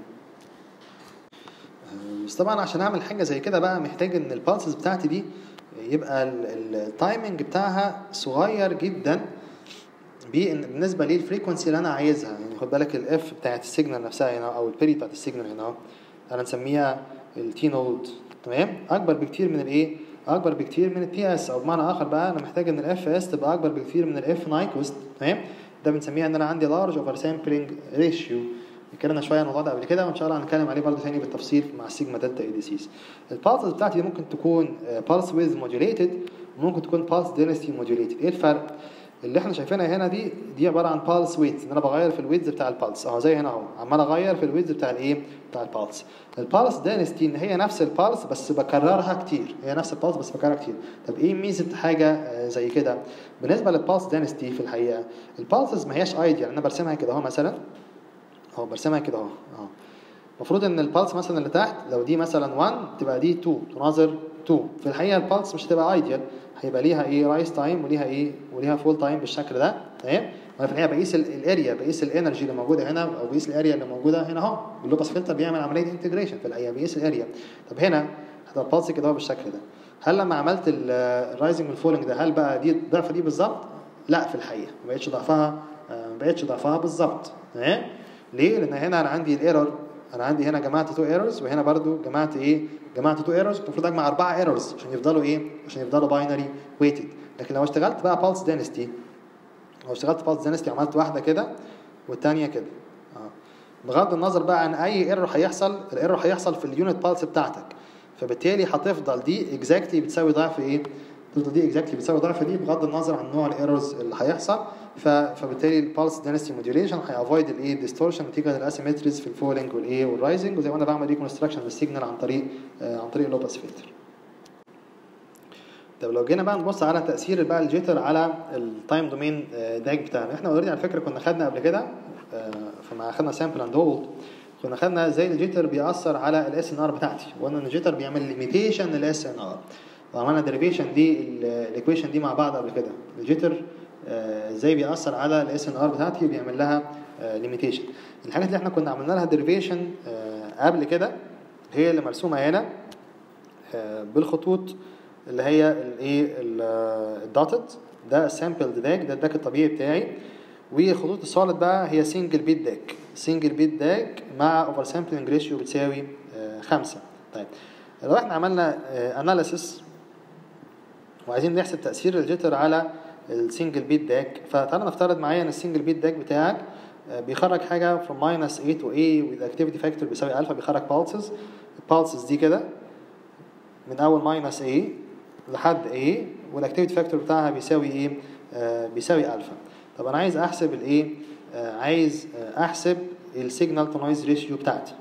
بس طبعا عشان اعمل حاجه زي كده بقى محتاج ان البالسز بتاعتي دي يبقى التايمنج بتاعها صغير جدا بالنسبه للفريكونسي اللي انا عايزها يعني خد بالك الاف بتاعت السيجنال نفسها هنا او البيري بتاعت السيجنال هنا انا نسميها التي نود تمام اكبر بكتير من الايه اكبر بكتير من التي اس او بمعنى اخر بقى انا محتاج ان الاف اس تبقى اكبر بكتير من الاف نايكوست تمام ده بنسميها ان انا عندي لارج اوفر سامبلنج ريشيو اتكلمنا شويه عن الموضوع ده قبل كده وان شاء الله هنتكلم عليه برضه ثاني بالتفصيل مع السيجما دلتا اي دي سيز البالسز بتاعتي دي ممكن تكون بالس ويز موديوليتد وممكن تكون بالس دينستي موديوليتد ايه الفرق اللي احنا شايفينها هنا دي دي عباره عن بالس ويدز ان انا بغير في الويدز بتاع البالس اهو زي هنا اهو عمال اغير في الويدز بتاع الايه بتاع البالس البالس دينستي ان هي نفس البالس بس بكررها كتير هي نفس البالس بس بكررها كتير طب ايه ميزه حاجه زي كده بالنسبه للبالس دينستي في الحقيقه البالسز ما هياش ايديال انا برسمها كده اهو مثلا اهو برسمها كده اهو اهو المفروض ان البالس مثلا اللي تحت لو دي مثلا 1 تبقى دي 2 تناظر 2 في الحقيقه البالس مش هتبقى ايديال هيبقى ليها ايه رايس تايم وليها ايه وليها فول تايم بالشكل ده تمام وانا في الحقيقه بقيس الاريا بقيس الانرجي اللي موجوده هنا او بقيس الاريا اللي موجوده هنا اهو اللوبس فلتر بيعمل عمليه انتجريشن في الحقيقه بيقيس الاريا طب هنا هتبقى البالس كده اهو بالشكل ده هل لما عملت الرايزنج والفولنج ده هل بقى دي ضعف دي بالظبط لا في الحقيقه ما بقتش ضعفها ما بقتش ضعفها بالظبط تمام ليه؟ لان هنا انا عندي الايرور انا عندي هنا جمعت تو ايرورز وهنا برضو جمعت ايه؟ جمعت تو ايرورز المفروض اجمع اربعه ايرورز عشان يفضلوا ايه؟ عشان يفضلوا باينري ويتد لكن لو اشتغلت بقى بالس دينستي لو اشتغلت بالس دينستي عملت واحده كده والثانيه كده اه بغض النظر بقى عن اي ايرور هيحصل الايرور هيحصل في اليونت بالس بتاعتك فبالتالي هتفضل دي اكزاكتلي بتساوي ضعف ايه؟ تفضل دي اكزاكتلي بتساوي ضعف دي بغض النظر عن نوع الايرورز اللي هيحصل ف... فبالتالي البالس دينستي موديوليشن هيافويد الايه ديستورشن نتيجه للاسيمتريز في الفولينج والايه والرايزنج وزي ما انا بعمل ريكونستراكشن للسيجنال عن طريق آه عن طريق اللوباس فلتر طب لو جينا بقى نبص على تاثير بقى الجيتر على التايم دومين داج بتاعنا احنا اوريدي على فكره كنا خدنا قبل كده آه فما خدنا سامبل اند هولد كنا خدنا ازاي الجيتر بيأثر على الاس ان ار بتاعتي وقلنا ان الجيتر بيعمل ليميتيشن للاس ان ار وعملنا ديريفيشن دي الايكويشن دي مع بعض قبل كده الجيتر ازاي بيأثر على الاس ان ار بتاعتي وبيعمل لها ليميتيشن الحاجات اللي احنا كنا عملنا لها ديريفيشن قبل كده هي اللي مرسومه هنا بالخطوط اللي هي الايه الداتد ده السامبل داك ده الداك الطبيعي بتاعي وخطوط السوليد بقى هي سنجل بيت داك سنجل بيت داك مع اوفر سامبلنج ريشيو بتساوي خمسة طيب لو احنا عملنا اناليسيس وعايزين نحسب تاثير الجيتر على السنجل بيت داك فتعالى نفترض معايا ان السنجل بيت داك بتاعك بيخرج حاجه from minus A to A with activity factor بيساوي الفا بيخرج pulses البالسز دي كده من اول minus A لحد A والاكتيفيتي فاكتور بتاعها بيساوي ايه آه بيساوي الفا طب انا عايز احسب الايه آه عايز آه احسب السيجنال تو نويز ريشيو بتاعتي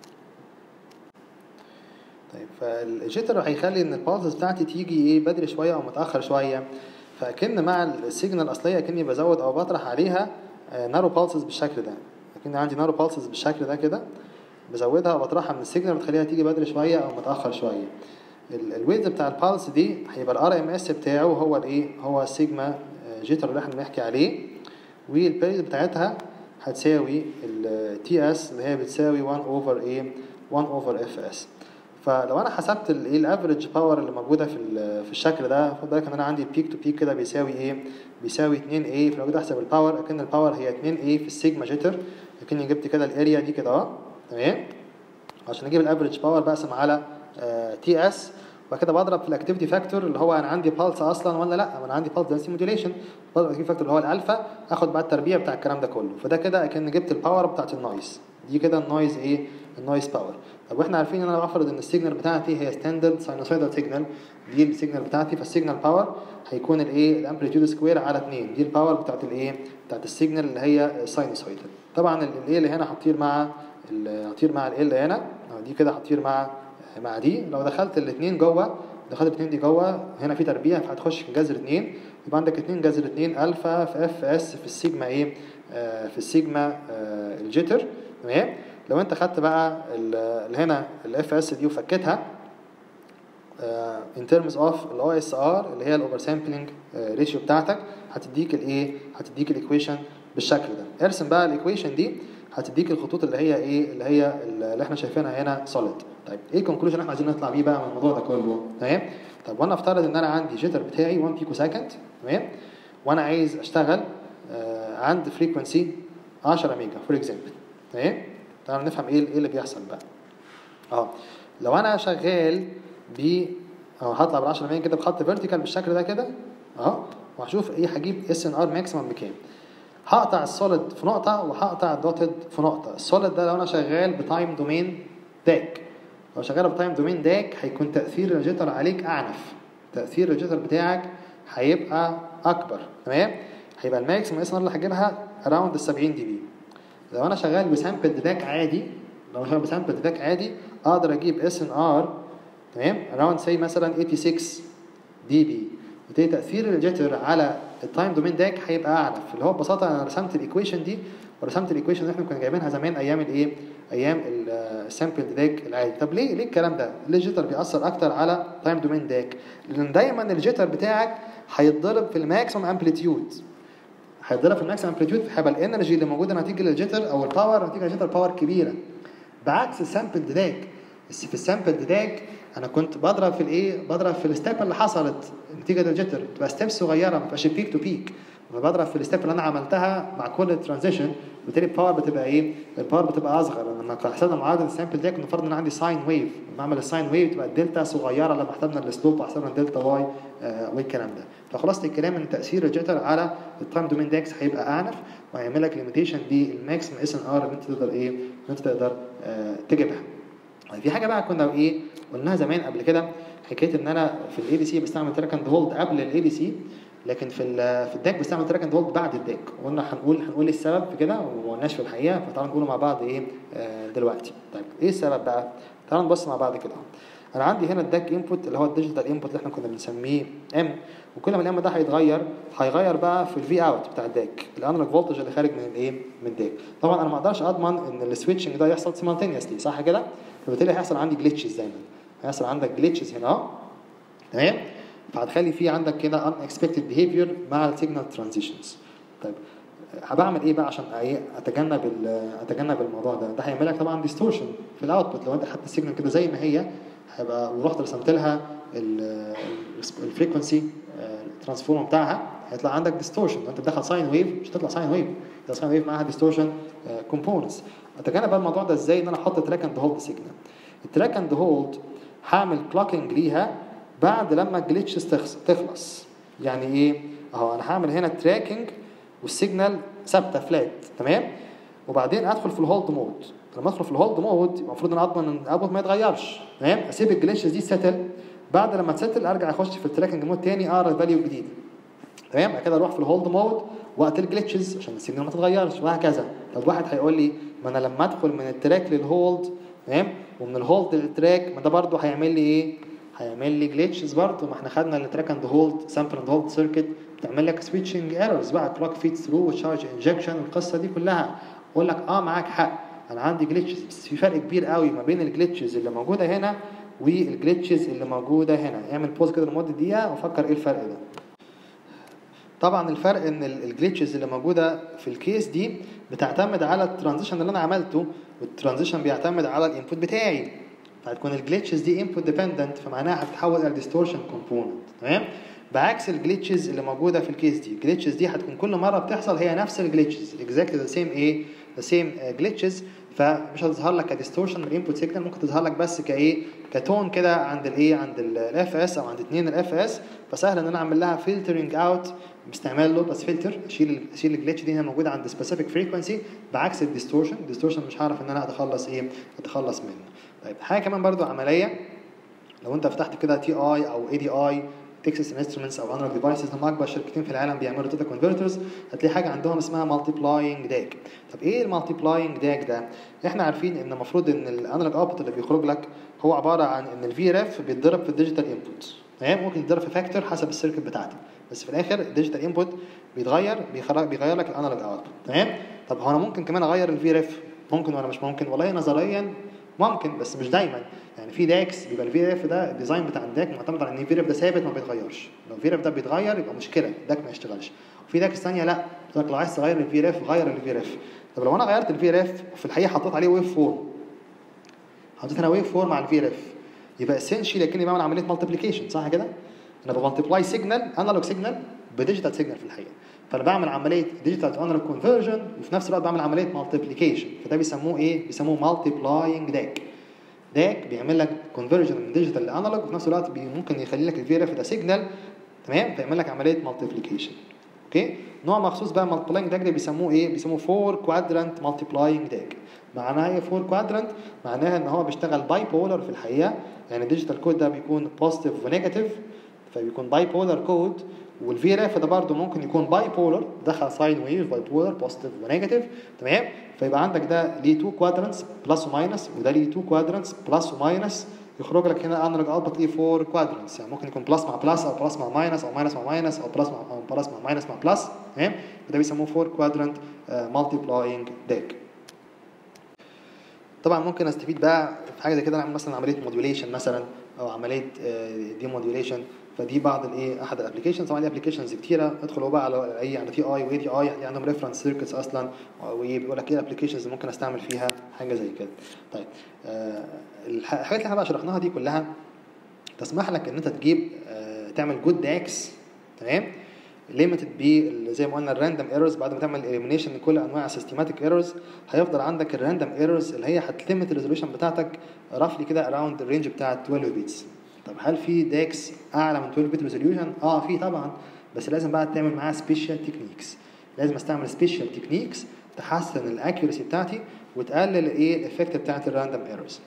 طيب فالجيتر هيخلي ان البالز بتاعتي تيجي ايه بدري شويه او متاخر شويه فاكن مع السيجنال الاصليه كاني بزود او بطرح عليها نارو بالسز بالشكل ده اكن عندي نارو بالسز بالشكل ده كده بزودها وبطرحها من السيجنال بتخليها تيجي بدري شويه او متاخر شويه الويدز بتاع البالس دي هيبقى الار ام اس بتاعه هو الايه هو السيجما جيتر اللي احنا بنحكي عليه والبيريد بتاعتها هتساوي التي اس اللي هي بتساوي 1 اوفر ايه 1 اوفر اف اس فلو انا حسبت الايه الافريج باور اللي موجوده في في الشكل ده خد بالك ان انا عندي بيك تو بيك كده بيساوي ايه بيساوي 2 اي فلو جيت احسب الباور اكن الباور هي 2 اي في السيجما جيتر اكني جبت كده الاريا دي كده اهو تمام عشان اجيب الافريج باور بقسم على تي اس وبعد كده بضرب في الاكتيفيتي فاكتور اللي هو انا عندي بالس اصلا ولا لا انا عندي بالس دنسي موديوليشن بضرب الاكتيفيتي فاكتور اللي هو الالفا اخد بقى التربيع بتاع الكلام ده كله فده كده اكن جبت الباور بتاعت النويز دي كده النويز ايه النويز باور طب واحنا عارفين ان انا بفرض ان السيجنال بتاعتي هي ستاندرد ساينوسويدال سيجنال دي السيجنال بتاعتي فالسيجنال باور هيكون الايه الامبليتيود سكوير على 2 دي الباور بتاعت الايه بتاعت السيجنال اللي هي ساينوسويدال طبعا الايه اللي هنا هتطير مع هتطير مع ال هنا دي كده هتطير مع مع دي لو دخلت الاثنين جوه دخلت الاثنين دي جوه هنا في تربيع فهتخش في جذر 2 يبقى عندك 2 جذر 2 الفا في اف اس في السيجما ايه آه في السيجما آه الجيتر تمام لو انت خدت بقى اللي هنا الاف اس دي وفكتها ان ترمز اوف الاو اس ار اللي هي الاوفر سامبلنج ريشيو بتاعتك هتديك الايه هتديك الايكويشن بالشكل ده ارسم بقى الايكويشن دي هتديك الخطوط اللي هي ايه اللي هي اللي احنا شايفينها هنا سوليد طيب ايه الكونكلوجن احنا عايزين نطلع بيه بقى من الموضوع ده كله تمام طب وانا افترض ان انا عندي جيتر بتاعي 1 بيكو سكند تمام وانا عايز اشتغل آه عند فريكونسي 10 ميجا فور اكزامبل تمام تعالوا نفهم ايه ايه اللي بيحصل بقى اه لو انا شغال ب اه هطلع بال 10 ميجا كده بخط فيرتيكال بالشكل ده كده اهو وهشوف ايه هجيب اس ان ار ماكسيمم بكام هقطع السوليد في نقطة وهقطع الدوتد في نقطة السوليد ده لو أنا شغال بتايم دومين داك لو شغال بتايم دومين داك هيكون تأثير الجيتر عليك أعنف تأثير الجيتر بتاعك هيبقى أكبر تمام هيبقى الماكسيمم اس اللي هجيبها اراوند ال 70 دي بي لو أنا شغال بسامبل داك عادي لو شغال بسامبل داك عادي أقدر أجيب اس ان ار تمام اراوند سي مثلا 86 دي بي وبالتالي تاثير الجيتر على التايم دومين داك هيبقى اعنف اللي هو ببساطه انا رسمت الايكويشن دي ورسمت الايكويشن اللي احنا كنا جايبينها زمان ايام الايه ايام السامبل داك العادي طب ليه ليه الكلام ده ليه الجيتر بيأثر اكتر على تايم دومين داك لان دايما الجيتر بتاعك هيتضرب في الماكسيمم امبليتيود هيتضرب في الماكسيمم امبليتيود هيبقى الانرجي اللي موجوده نتيجه للجيتر او الباور نتيجه للجيتر باور كبيره بعكس السامبل داك بس في السامبل داك انا كنت بضرب في الايه بضرب في الستيب اللي حصلت نتيجه للجيتر تبقى ستيب صغيره ما تبقاش بيك تو بيك انا بضرب في الستيب اللي انا عملتها مع كل ترانزيشن بالتالي الباور بتبقى ايه الباور بتبقى اصغر لما حسبنا معادله السامبل ده كنا فرضنا ان عندي ساين ويف لما اعمل الساين ويف تبقى الدلتا صغيره لما حسبنا السلوب وحسبنا الدلتا واي آه والكلام ده فخلاصه الكلام ان تاثير الجيتر على التايم دومين داكس هيبقى اعنف وهيعمل لك ليميتيشن للماكسيم اس ان ار اللي انت تقدر ايه اللي انت تقدر آه تجيبها في حاجه بقى كنا ايه قلناها زمان قبل كده حكايه ان انا في الاي دي سي بستعمل تراك اند هولد قبل الاي دي سي لكن في ال- في الداك بستعمل تراك اند هولد بعد الداك قلنا هنقول هنقول ايه السبب في كده وما قلناش في الحقيقه فتعالوا نقوله مع بعض ايه آه، دلوقتي طيب ايه السبب بقى تعالوا نبص مع بعض كده انا عندي هنا الداك انبوت اللي هو الديجيتال انبوت اللي احنا كنا بنسميه ام وكل ما الام ده هيتغير هيغير بقى في الفي اوت بتاع الداك الانالوج فولتج اللي خارج من الايه من الداك طبعا انا ما اقدرش اضمن ان السويتشنج ده يحصل سيمالتينيوسلي صح كده فبالتالي هيحصل عندي جليتشز دايما هيحصل عندك جليتشز هنا اهو تمام فهتخلي في عندك كده unexpected behavior مع السيجنال ترانزيشنز طيب هبعمل ايه بقى عشان ايه اتجنب ال- اتجنب الموضوع ده ده هيعمل لك طبعا ديستورشن في الاوتبوت لو انت خدت السيجنال كده زي ما هي هيبقى ورحت رسمت لها الفريكونسي الترانسفورم بتاعها هيطلع عندك ديستورشن انت بتدخل ساين ويف مش هتطلع ساين ويف ده ساين ويف معاها ديستورشن كومبوننتس اتجنب بقى الموضوع ده ازاي ان انا احط تراك اند هولد سيجنال التراك اند هولد هعمل كلوكينج ليها بعد لما الجلitches تخس- تخلص يعني ايه اهو انا هعمل هنا تراكنج والسيجنال ثابته فلات تمام وبعدين ادخل في الهولد مود لما ادخل في الهولد مود يبقى المفروض ان انا اضمن ان الاوتبوت ما يتغيرش تمام اسيب الجلitches دي تسيتل بعد لما تسيتل ارجع اخش في التراكنج مود تاني اقرا الفاليو الجديد تمام بعد كده اروح في الهولد مود وقت الجلitches عشان السيجنال ما تتغيرش وهكذا طب واحد هيقول لي ما انا لما ادخل من التراك للهولد تمام ومن الهولد للتراك ما ده برضه هيعمل لي ايه هيعمل لي جليتشز برضه ما احنا خدنا التراك اند هولد سامبل اند هولد سيركت بتعمل لك سويتشنج ايرورز بقى كلوك فيد ثرو وتشارج انجكشن والقصه دي كلها اقول لك اه معاك حق انا عندي جليتشز بس في فرق كبير قوي ما بين الجليتشز اللي موجوده هنا والجليتشز اللي موجوده هنا اعمل بوز كده لمده دقيقه وفكر ايه الفرق ده طبعا الفرق ان الجليتشز اللي موجوده في الكيس دي بتعتمد على الترانزيشن اللي انا عملته والترانزيشن بيعتمد على الانبوت بتاعي فهتكون الجليتشز دي انبوت ديبندنت فمعناها هتتحول الى ديستورشن كومبوننت تمام بعكس الجليتشز اللي موجوده في الكيس دي الجليتشز دي هتكون كل مره بتحصل هي نفس الجليتشز اكزاكتلي ذا سيم ايه ذا سيم جليتشز فمش هتظهر لك كديستورشن من الانبوت سيجنال ممكن تظهر لك بس كايه كتون كده عند الايه عند الاف اس او عند اتنين الاف اس فسهل ان انا اعمل لها فلترنج اوت باستعمال لو بس فلتر اشيل اشيل الجليتش دي هنا موجوده عند سبيسيفيك فريكونسي بعكس الديستورشن الديستورشن مش هعرف ان انا اتخلص ايه اتخلص منه طيب حاجه كمان برضو عمليه لو انت فتحت كده تي اي او اي دي اي تكساس انسترومنتس او انالوج ديفايسز هم اكبر شركتين في العالم بيعملوا داتا كونفرترز هتلاقي حاجه عندهم اسمها مالتيبلاينج داك طب ايه المالتيبلاينج داك ده احنا عارفين ان المفروض ان الانالوج اوتبوت اللي بيخرج لك هو عباره عن ان الفي ريف بيتضرب في الديجيتال انبوت تمام ممكن يتضرب في فاكتور حسب السيركت بتاعتك بس في الاخر الديجيتال انبوت بيتغير بيخرج بيغير لك الانالوج اوتبوت تمام طب هو انا ممكن كمان اغير الفي ريف ممكن ولا مش ممكن والله نظريا ممكن بس مش دايما يعني في داكس بيبقى الفي اف ده الديزاين بتاع الداك معتمد على ان الفي اف ده ثابت ما بيتغيرش لو الفي اف ده بيتغير يبقى مشكله الداك ما يشتغلش وفي داكس ثانيه لا بتقول لك لو عايز تغير الفي اف غير الفي اف طب لو انا غيرت الفي اف في الحقيقه حطيت عليه ويف فورم حطيت هنا ويف فورم على الفي اف يبقى اسينشلي لكني بعمل عمليه مالتيبليكيشن صح كده انا بمالتيبلاي سيجنال انالوج سيجنال بديجيتال سيجنال في الحقيقه فانا بعمل عمليه ديجيتال تو انالوج كونفرجن وفي نفس الوقت بعمل عمليه مالتيبليكيشن فده بيسموه ايه بيسموه مالتيبلاينج داك داك بيعمل لك كونفرجن من ديجيتال لانالوج وفي نفس الوقت بي ممكن يخلي لك الفي اف ده سيجنال تمام فيعمل لك عمليه مالتيبليكيشن اوكي نوع مخصوص بقى مالتيبلاينج داك ده بيسموه ايه بيسموه فور كوادرانت مالتيبلاينج داك معناها ايه فور كوادرانت معناها ان هو بيشتغل باي بولر في الحقيقه يعني الديجيتال كود ده بيكون بوزيتيف ونيجاتيف فبيكون باي بولر كود والفي اف ده برضه ممكن يكون باي بولر دخل ساين ويف باي بولر بوزيتيف ونيجاتيف تمام فيبقى عندك ده ليه تو كوادرانتس بلس وماينس وده ليه تو كوادرانتس بلس وماينس يخرج لك هنا انالوج اوتبوت ليه فور كوادرانتس يعني ممكن يكون بلس مع بلس او بلس مع ماينس او ماينس مع ماينس او بلس مع او بلس مع ماينس مع بلس تمام وده بيسموه فور كوادرانت مالتيبلاينج ديك طبعا ممكن استفيد بقى في حاجه زي كده نعمل مثلا عمليه موديوليشن مثلا او عمليه دي موديوليشن فدي بعض الايه احد الابلكيشنز طبعا دي ابلكيشنز كتيره ادخلوا بقى على اي على تي اي واي دي اي هتلاقي عندهم ريفرنس سيركتس اصلا وبيقول لك ايه الابلكيشنز اللي ممكن استعمل فيها حاجه زي كده طيب آه الحاجات اللي احنا بقى شرحناها دي كلها تسمح لك ان انت تجيب آه تعمل جود داكس تمام ليميتد ب زي ما قلنا الراندوم ايرورز بعد ما تعمل اليمينيشن لكل انواع السيستماتيك ايرورز هيفضل عندك الراندوم ايرورز اللي هي هتليمت الريزولوشن بتاعتك رفلي كده اراوند الرينج بتاع 12 بيتس طب هل في داكس اعلى من 12 بت ريزوليوشن اه في طبعا بس لازم بقى تعمل معاها سبيشال تكنيكس لازم استعمل سبيشال تكنيكس تحسن الاكيورسي بتاعتي وتقلل ايه الايفكت بتاعت الراندوم ايرورز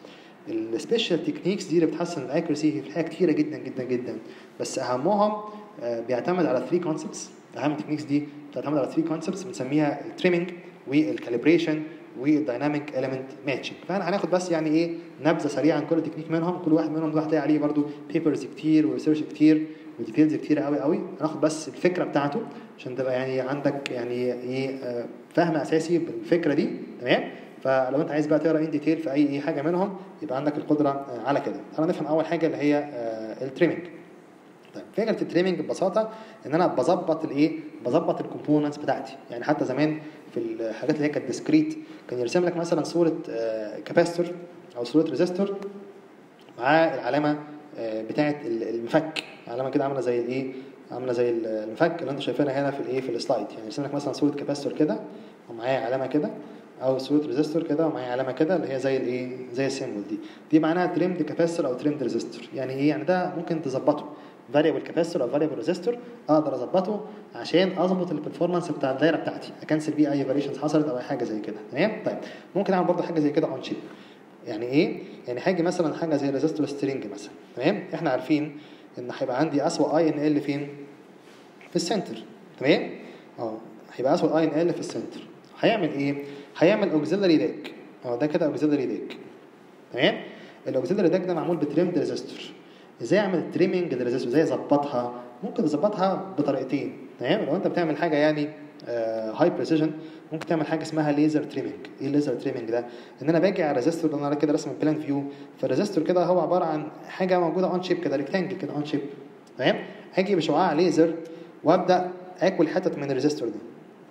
السبيشال تكنيكس دي اللي بتحسن الاكيرسي في الحقيقه كتيره جدا جدا جدا بس اهمهم آه، بيعتمد على 3 كونسبتس اهم التكنيكس دي بتعتمد على 3 كونسبتس بنسميها التريمنج والكاليبريشن والدايناميك اليمنت ماتشنج فاحنا هناخد بس يعني ايه نبذه سريعه عن كل تكنيك منهم كل واحد منهم ده هتلاقي عليه برضو بيبرز كتير وريسيرش كتير وديتيلز كتير قوي قوي هناخد بس الفكره بتاعته عشان تبقى يعني عندك يعني ايه آه، فهم اساسي بالفكره دي تمام فلو انت عايز بقى تقرا ان ديتيل في اي اي حاجه منهم يبقى عندك القدره آه، على كده تعالى نفهم اول حاجه اللي هي التريمنج طيب فكره التريمنج ببساطه ان انا بظبط الايه بظبط الكومبوننتس بتاعتي يعني حتى زمان في الحاجات اللي هي كانت ديسكريت كان يرسم لك مثلا صوره كاباستور او صوره ريزيستور مع العلامه آه، بتاعه المفك علامه كده عامله زي الايه عامله زي المفك اللي انتوا شايفينها هنا في الايه في السلايد يعني يرسم لك مثلا صوره كاباستور كده ومعاه علامه كده او صوره ريزيستور كده ومعاه علامه كده اللي هي زي الايه زي السيمبل دي دي معناها تريمد كاباستور او تريمد ريزيستور يعني ايه يعني ده ممكن تظبطه فاريبل كاباستور او فاريبل ريزيستور اقدر اظبطه عشان اظبط البرفورمانس بتاع الدايره بتاعتي اكنسل بيه اي فاريشنز حصلت او اي حاجه زي كده تمام طيب ممكن اعمل برضه حاجه زي كده اون شيب يعني ايه يعني حاجه مثلا حاجه زي ريزيستور سترينج مثلا تمام احنا عارفين ان هيبقى عندي اسوء اي ان ال فين في السنتر تمام اه هيبقى اسوء اي ان ال في السنتر هيعمل ايه هيعمل اوكسيلري داك اه ده كده اوكسيلري داك تمام الاوكسيلري داك ده معمول بتريمد ريزيستور ازاي اعمل تريمنج للريزيستور ازاي اظبطها ممكن تظبطها بطريقتين تمام لو انت بتعمل حاجه يعني هاي بريسيجن ممكن تعمل حاجه اسمها ليزر تريمنج ايه الليزر تريمنج ده ان انا باجي على الريزيستور اللي انا كده رسم البلان فيو فالريزيستور كده هو عباره عن حاجه موجوده اون شيب كده ريكتانجل كده اون شيب تمام اجي بشعاع ليزر وابدا اكل حتت من الريزيستور ده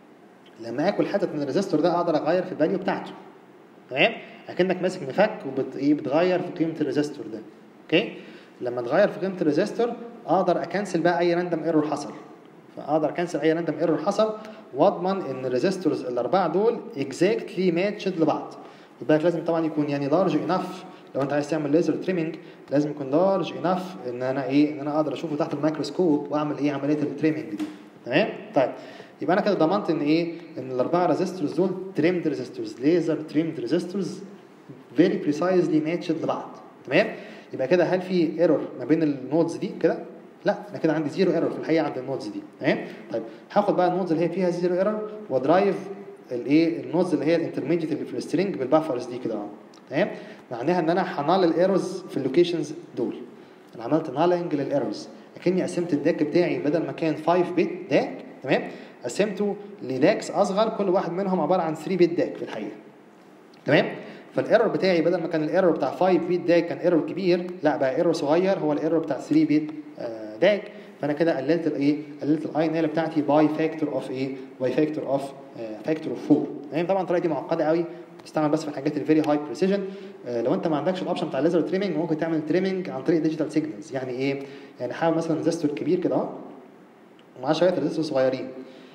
لما اكل حتت من الريزيستور ده اقدر اغير في الفاليو بتاعته تمام اكنك ماسك مفك وبت ايه بتغير في قيمه الريزيستور ده اوكي لما اتغير في قيمه الريزيستور اقدر اكنسل بقى اي راندوم ايرور حصل فاقدر اكنسل اي راندوم ايرور حصل واضمن ان الريزيستورز الاربعه دول اكزاكتلي ماتشد لبعض يبقى لازم طبعا يكون يعني لارج انف لو انت عايز تعمل ليزر تريمنج لازم يكون لارج انف ان انا ايه ان انا اقدر اشوفه تحت الميكروسكوب واعمل ايه عمليه التريمنج دي تمام طيب يبقى انا كده ضمنت ان ايه ان الاربعه ريزيستورز دول تريمد ريزيستورز ليزر تريمد ريزيستورز فيري بريسايزلي ماتشد لبعض تمام يبقى كده هل في ايرور ما بين النودز دي كده لا انا كده عندي زيرو ايرور في الحقيقه عند النودز دي تمام طيب هاخد بقى النودز اللي هي فيها زيرو ايرور ودرايف الايه النودز اللي هي الانترميديت اللي في السترينج بالبافرز دي كده اهو تمام معناها ان انا هنال الايرورز في اللوكيشنز دول انا عملت نالينج للايرورز اكني قسمت الداك بتاعي بدل ما كان 5 بت داك تمام قسمته لداكس اصغر كل واحد منهم عباره عن 3 بت داك في الحقيقه تمام فالايرور بتاعي بدل ما كان الايرور بتاع 5 بت داك كان ايرور كبير لا بقى ايرور صغير هو الايرور بتاع 3 بت داك فانا كده قللت الايه قللت الاي ان ال بتاعتي باي فاكتور اوف ايه باي فاكتور اوف فاكتور اوف 4 تمام طبعا الطريقه دي معقده قوي بتستعمل بس في الحاجات الفيري هاي بريسيجن لو انت ما عندكش الاوبشن بتاع الليزر تريمنج ممكن تعمل تريمنج عن طريق ديجيتال سيجنالز يعني ايه يعني حاول مثلا ريزستور كبير كده اهو ومعاه شويه ريزستور صغيرين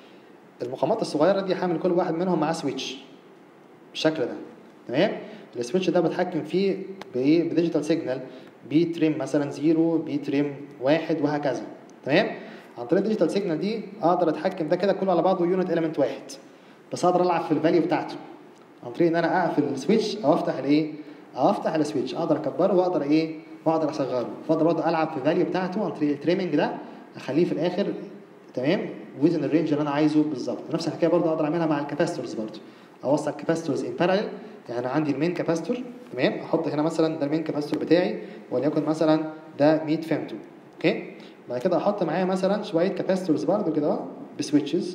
المقامات الصغيره دي حامل كل واحد منهم معاه سويتش بالشكل ده تمام السويتش ده بتحكم فيه بايه بديجيتال سيجنال بي تريم مثلا زيرو بي تريم واحد وهكذا تمام عن طريق الديجيتال سيجنال دي اقدر اتحكم ده كده كله على بعضه يونت اليمنت واحد بس اقدر العب في الفاليو بتاعته عن طريق ان انا اقفل السويتش او افتح الايه او افتح السويتش اقدر اكبره واقدر ايه واقدر اصغره فاقدر برضه العب في الفاليو بتاعته عن طريق التريمنج ده اخليه في الاخر تمام ويزن الرينج اللي انا عايزه بالظبط نفس الحكايه برضه اقدر اعملها مع الكاباستورز برضه اوصل كاباستورز ان باراليل يعني انا عندي المين كاباستور تمام احط هنا مثلا ده المين كاباستور بتاعي وليكن مثلا ده 100 فيمتو اوكي بعد كده احط معايا مثلا شويه كاباستورز برضه كده اهو بسويتشز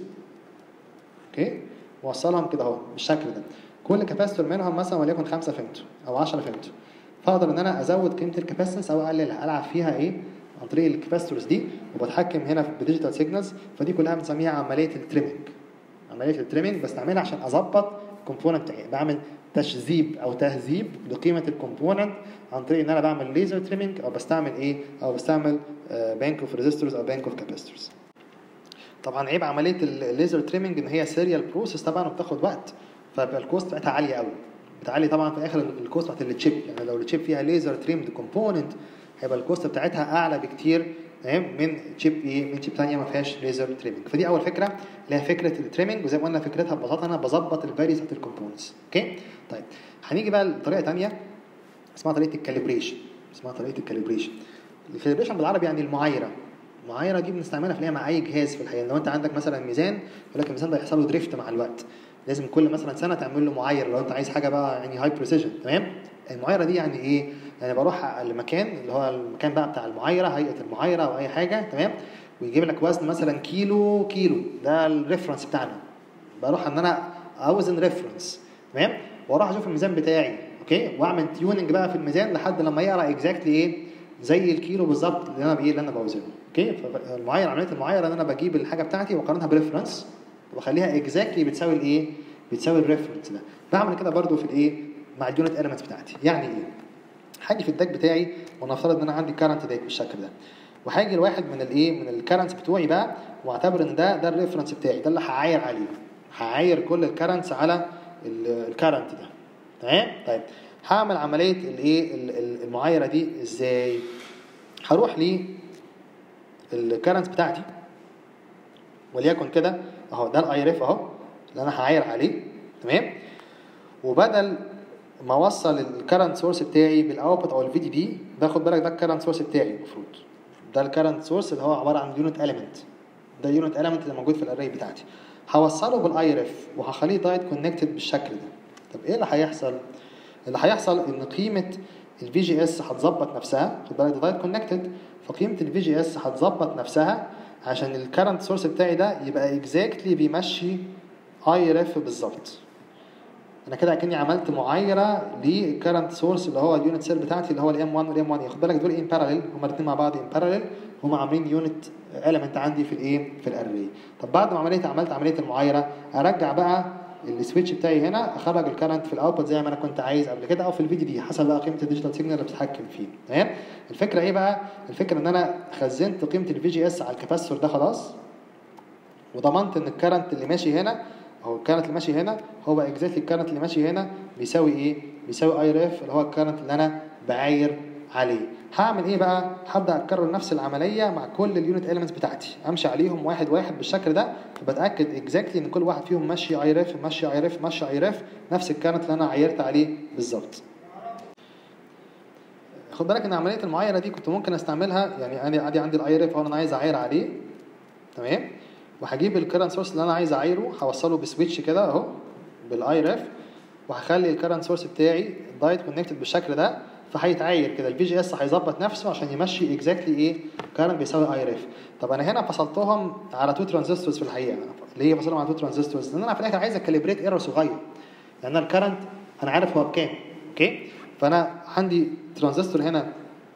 اوكي واوصلهم كده اهو بالشكل ده كل كاباستور منهم مثلا وليكن 5 فيمتو او 10 فيمتو فاقدر ان انا ازود قيمه الكاباسيتنس او اقللها العب فيها ايه عن طريق الكاباستورز دي وبتحكم هنا بديجيتال سيجنالز فدي كلها بنسميها عمليه التريمنج عمليه التريمنج بستعملها عشان اظبط الكومبوننت بتاعي بعمل تشذيب او تهذيب لقيمه الكومبوننت عن طريق ان انا بعمل ليزر تريمنج او بستعمل ايه او بستعمل بانك اوف ريزيستورز او بانك اوف كاباستورز طبعا عيب عمليه الليزر تريمنج ان هي سيريال بروسيس طبعا وبتاخد وقت فبقى الكوست بتاعتها عاليه قوي بتعلي طبعا في الاخر الكوست بتاعت التشيب يعني لو التشيب فيها ليزر تريمد كومبوننت هيبقى الكوست بتاعتها اعلى بكتير تمام من تشيب ايه من تشيب ثانيه ما فيهاش ليزر تريمنج فدي اول فكره اللي هي فكره التريمنج وزي ما قلنا فكرتها ببساطه انا بظبط الفاليوز بتاعت الكومبوننتس اوكي طيب هنيجي بقى لطريقه ثانيه اسمها طريقه الكاليبريشن اسمها طريقه الكاليبريشن الكاليبريشن بالعربي يعني المعايره المعايره دي بنستعملها في مع اي جهاز في الحقيقه لو انت عندك مثلا ميزان يقول لك الميزان ده هيحصل له دريفت مع الوقت لازم كل مثلا سنه تعمل له معايره لو انت عايز حاجه بقى يعني هاي بريسيجن تمام المعايره دي يعني ايه يعني بروح المكان اللي هو المكان بقى بتاع المعايره هيئه المعايره او اي حاجه تمام ويجيب لك وزن مثلا كيلو كيلو ده الريفرنس بتاعنا بروح ان انا اوزن ريفرنس تمام واروح اشوف الميزان بتاعي اوكي واعمل تيوننج بقى في الميزان لحد لما يقرا اكزاكتلي ايه زي الكيلو بالظبط اللي انا بايه اللي انا بوزنه اوكي فالمعايره عمليه المعايره ان انا بجيب الحاجه بتاعتي واقارنها بريفرنس واخليها اكزاكتلي بتساوي الايه بتساوي الريفرنس ده بعمل كده برده في الايه مع اليونت اليمنتس بتاعتي يعني ايه هاجي في الداك بتاعي ونفترض ان انا عندي كارنت داك بالشكل ده وهاجي لواحد من الايه من الكرنتس بتوعي بقى واعتبر ان ده ده الريفرنس بتاعي ده اللي هعاير عليه هعاير كل الكرنتس على الكرنت ده تمام طيب هعمل عمليه الايه المعايره دي ازاي هروح لي الكرنت بتاعتي وليكن كده اهو ده الاي ريف اهو اللي انا هعاير عليه تمام وبدل ما اوصل الكرنت سورس بتاعي بالاوتبوت او الفي دي دي باخد بالك ده الكرنت سورس بتاعي المفروض ده الكرنت سورس اللي هو عباره عن يونت اليمنت ده اليونت اليمنت اللي موجود في الاري بتاعتي هوصله بالاي ريف وهخليه دايت كونكتد بالشكل ده طب ايه اللي هيحصل اللي هيحصل ان قيمه الفي جي اس هتظبط نفسها خد بالك ده دايت كونكتد فقيمه الفي جي اس هتظبط نفسها عشان الكرنت سورس بتاعي ده يبقى اكزاكتلي بيمشي اي ريف بالظبط انا كده اكني عملت معايره للكرنت سورس اللي هو اليونت سيل بتاعتي اللي هو الام 1 والام 1 خد بالك دول ان باراليل هما الاثنين مع بعض ان باراليل هما عاملين يونت اليمنت عندي في الايه في الاري طب بعد ما عمليه عملت عمليه المعايره ارجع بقى السويتش بتاعي هنا اخرج الكرنت في الاوتبوت زي ما انا كنت عايز قبل كده او في الفي دي دي حسب بقى قيمه الديجيتال سيجنال اللي بتتحكم فيه تمام الفكره ايه بقى الفكره ان انا خزنت قيمه الفي جي اس على الكاباسيتور ده خلاص وضمنت ان الكرنت اللي ماشي هنا هو الكرنت اللي ماشي هنا هو اكزاكتلي الكرنت اللي ماشي هنا بيساوي ايه بيساوي اي ريف اللي هو الكرنت اللي انا بعاير عليه هعمل ايه بقى هبدا اكرر نفس العمليه مع كل اليونت اليمنتس بتاعتي امشي عليهم واحد واحد بالشكل ده فبتاكد اكزاكتلي ان كل واحد فيهم ماشي اي ريف ماشي اي ريف ماشي اي ريف نفس الكرنت اللي انا عايرت عليه بالظبط خد بالك ان عمليه المعايره دي كنت ممكن استعملها يعني انا ادي عندي الاي ريف انا عايز اعاير عليه تمام وهجيب الكرنت سورس اللي انا عايز اعايره هوصله بسويتش كده اهو بالاي ريف وهخلي الكرنت سورس بتاعي دايت كونكتد بالشكل ده فهيتعاير كده الفي جي اس هيظبط نفسه عشان يمشي اكزاكتلي ايه كرنت بيساوي اي ريف طب انا هنا فصلتهم على تو ترانزستورز في الحقيقه ليه فصلهم على تو ترانزستورز لان انا في الاخر عايز اكاليبريت ايرور صغير لان الكرنت انا عارف هو بكام اوكي فانا عندي ترانزستور هنا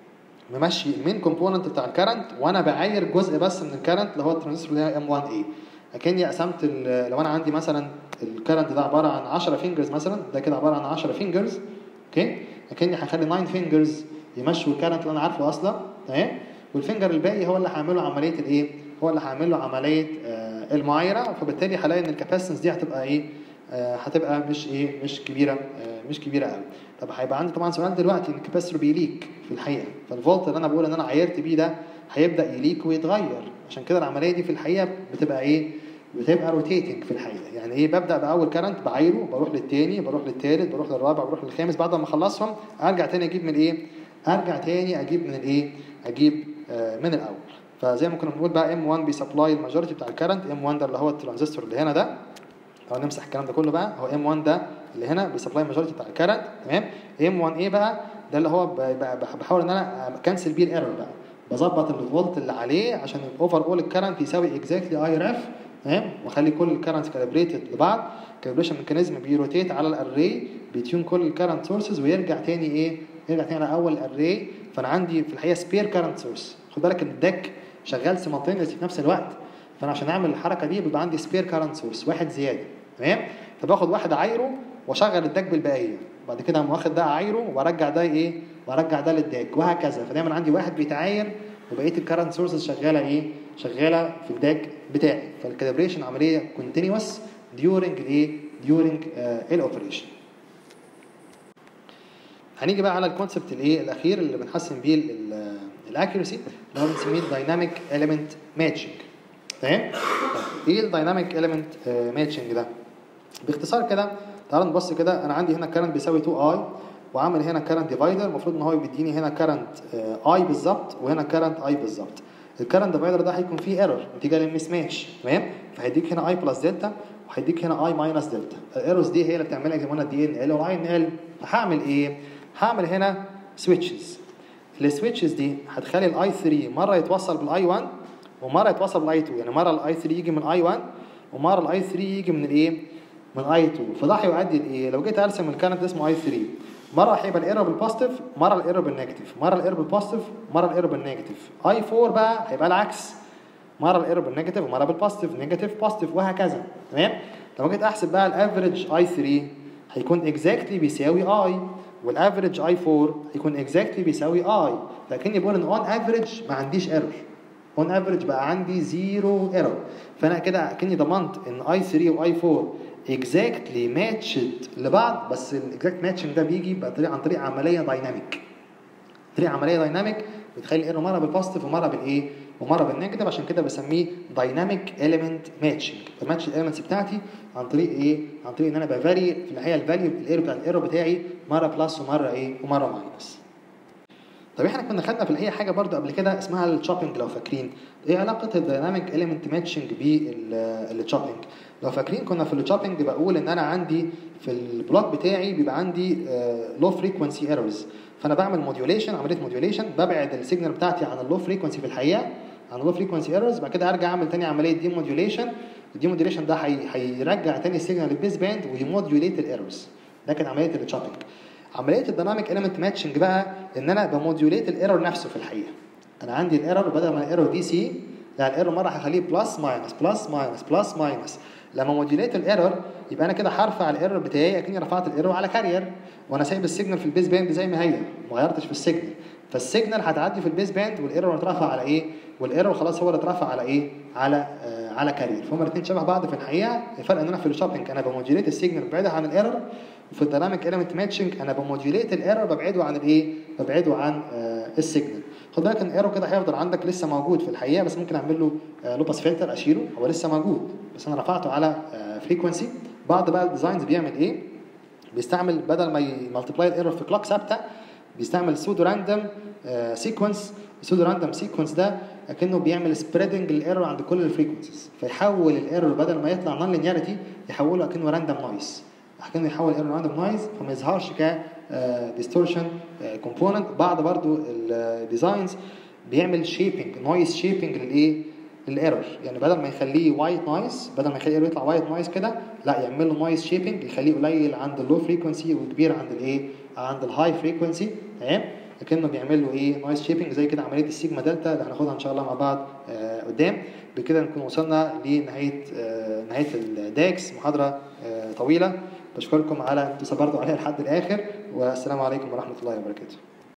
ممشي المين كومبوننت بتاع الكرنت وانا بعاير جزء بس من الكرنت اللي هو الترانزستور اللي هي ام 1 اي اكني قسمت لو انا عندي مثلا الكرنت ده عباره عن 10 فينجرز مثلا ده كده عباره عن 10 فينجرز اوكي اكني هخلي 9 فينجرز يمشوا الكرنت اللي انا عارفه اصلا تمام والفينجر الباقي هو اللي هعمل له عمليه الايه هو اللي هعمل له عمليه آه المعايره فبالتالي هلاقي ان الكاباسيتنس دي هتبقى ايه آه هتبقى مش ايه مش كبيره آه مش كبيره قوي طب هيبقى عندي طبعا سؤال دلوقتي ان الكاباسيتور بيليك في الحقيقه فالفولت اللي انا بقول ان انا عايرت بيه ده هيبدا يليك ويتغير عشان كده العمليه دي في الحقيقه بتبقى ايه بتبقى روتيتنج في الحقيقه يعني ايه ببدا باول كرنت بعايره بروح للتاني بروح للتالت بروح للرابع بروح للخامس بعد ما اخلصهم ارجع تاني اجيب من ايه ارجع تاني اجيب من الايه اجيب آه من الاول فزي ما كنا بنقول بقى ام 1 بيسبلاي الماجورتي بتاع الكرنت ام 1 ده اللي هو الترانزستور اللي هنا ده لو نمسح الكلام ده كله بقى هو ام 1 ده اللي هنا بيسبلاي الماجورتي بتاع الكرنت تمام ام 1 ايه بقى ده اللي هو بحاول ان انا اكنسل بيه الايرور بقى بظبط الفولت اللي عليه عشان الاوفر اول الكرنت يساوي اكزاكتلي اي ريف تمام واخلي كل الكرنت كالبريتد لبعض كالبريشن ميكانيزم بيروتيت على الاري بيتيون كل الكرنت سورسز ويرجع تاني ايه يرجع تاني على اول الاري فانا عندي في الحقيقه سبير كرنت سورس خد بالك ان الدك شغال سيمالتينيوسلي في نفس الوقت فانا عشان اعمل الحركه دي بيبقى عندي سبير كرنت سورس واحد زياده تمام فباخد واحد عايره واشغل الدك بالبقيه بعد كده اقوم واخد ده عايره وارجع ده ايه وارجع ده للداك وهكذا فدايما عندي واحد بيتعاير وبقيه الكرنت سورسز شغاله ايه شغاله في الداك بتاعي فالكاليبريشن عمليه كونتينوس ديورنج الايه ديورنج الاوبريشن هنيجي بقى على الكونسبت الايه الاخير اللي بنحسن بيه الاكيورسي اللي هو بنسميه الدايناميك اليمنت ماتشنج تمام ايه الدايناميك اليمنت ماتشنج ده باختصار كده تعالوا نبص كده انا عندي هنا الكرنت بيساوي 2 اي وعامل هنا كارنت ديفايدر المفروض ان هو بيديني هنا كارنت اي بالظبط وهنا كارنت اي بالظبط الكارنت ديفايدر ده هيكون فيه ايرور نتيجه للمس ماتش تمام فهيديك هنا اي بلس دلتا وهيديك هنا اي ماينس دلتا الايرورز دي هي اللي بتعملها زي ما قلنا دي ان ال والاي ان ال هعمل ايه؟ هعمل هنا سويتشز السويتشز دي هتخلي الاي 3 مره يتوصل بالاي 1 ومره يتوصل بالاي 2 يعني مره الاي 3 يجي من اي 1 ومره الاي 3 يجي من الايه؟ من اي 2 فده هيؤدي لايه؟ لو جيت ارسم الكارنت اسمه اي 3 مره هيبقى الايرور بالبوزيتيف مره الايرور بالنيجاتيف مره الايرور بالبوزيتيف مره الايرور بالنيجاتيف اي 4 بقى هيبقى العكس مره الايرور بالنيجاتيف ومره بالبوزيتيف نيجاتيف بوزيتيف وهكذا تمام لو جيت احسب بقى الافريج اي 3 هيكون اكزاكتلي بيساوي اي والافريج اي 4 هيكون اكزاكتلي بيساوي اي لكني بقول ان اون افريج ما عنديش ايرور اون افريج بقى عندي زيرو ايرور فانا كده اكني ضمنت ان اي 3 واي 4 اكزاكتلي ماتشد لبعض بس الاكزاكت ماتشنج ده بيجي بطريقه عن طريق عمليه دايناميك طريقه عمليه دايناميك بتخلي الايرور مره بالبوزيتيف ومره بالايه ومره بالنيجاتيف عشان كده بسميه دايناميك اليمنت ماتشنج بماتش الاليمنتس بتاعتي عن طريق ايه عن طريق ان انا بفاري في الحقيقه الفاليو الايرور بتاع الايرور بتاعي مره بلس ومره ايه ومره ماينس طب احنا كنا خدنا في الحقيقه حاجه برضو قبل كده اسمها الشوبينج لو فاكرين ايه علاقه الدايناميك اليمنت ماتشنج بالشوبينج لو فاكرين كنا في الشوبينج بقول ان انا عندي في البلوك بتاعي بيبقى عندي لو فريكونسي ايرورز فانا بعمل موديوليشن عمليه موديوليشن ببعد السيجنال بتاعتي عن اللو فريكونسي في الحقيقه عن اللو فريكونسي ايرورز بعد كده ارجع اعمل تاني عمليه دي موديوليشن الدي موديوليشن ده هيرجع تاني السيجنال للبيس باند ويموديوليت الايرورز ده كانت عمليه الشوبينج عمليه الديناميك اليمنت ماتشنج بقى ان انا بموديوليت الايرور نفسه في الحقيقه انا عندي الايرور بدل ما الايرور دي سي لا الايرور مره هخليه بلس ماينس بلس ماينس بلس ماينس لما موديوليت الايرور يبقى انا كده هرفع الايرور بتاعي اكني رفعت الايرور على كارير وانا سايب السيجنال في البيس باند زي ما هي ما غيرتش في السيجنال فالسيجنال هتعدي في البيس باند والايرور هترفع على ايه والايرور خلاص هو اللي اترفع على ايه على آه على كارير فهم الاثنين شبه بعض في الحقيقه الفرق ان انا في الشوبينج انا بموديوليت السيجنال ببعدها عن الايرور وفي الديناميك اليمنت ماتشنج انا بموديوليت الايرور ببعده عن الايه ببعده عن آه السيجنال خد بالك ان الايرور كده هيفضل عندك لسه موجود في الحقيقه بس ممكن اعمل له آه لوباس فلتر اشيله هو لسه موجود بس انا رفعته على آه فريكونسي بعض بقى الديزاينز بيعمل ايه بيستعمل بدل ما يملتبلاي الايرور في كلوك ثابته بيستعمل سودو راندوم سيكونس السودو راندوم سيكونس ده اكنه بيعمل سبريدنج للايرور عند كل الفريكونسيز فيحول الايرور بدل ما يطلع نون لينياريتي يحوله اكنه راندوم نويز اكنه يحول الايرور راندوم نويز فما يظهرش ك ديستورشن كومبوننت بعض برضو الديزاينز بيعمل شيبنج نويز شيبنج للايه للايرور يعني بدل ما يخليه وايت نويز بدل ما يخليه الايرور يطلع وايت نويز كده لا يعمل له نويز شيبنج يخليه قليل عند اللو فريكونسي وكبير عند الايه عند الهاي فريكونسي تمام لكنه بيعمل له ايه نويز شيبنج زي كده عمليه السيجما دلتا اللي هناخدها ان شاء الله مع بعض آه قدام بكده نكون وصلنا لنهايه آه نهايه الداكس محاضره آه طويله بشكركم على انتوا صبرتوا عليها لحد الاخر والسلام عليكم ورحمه الله وبركاته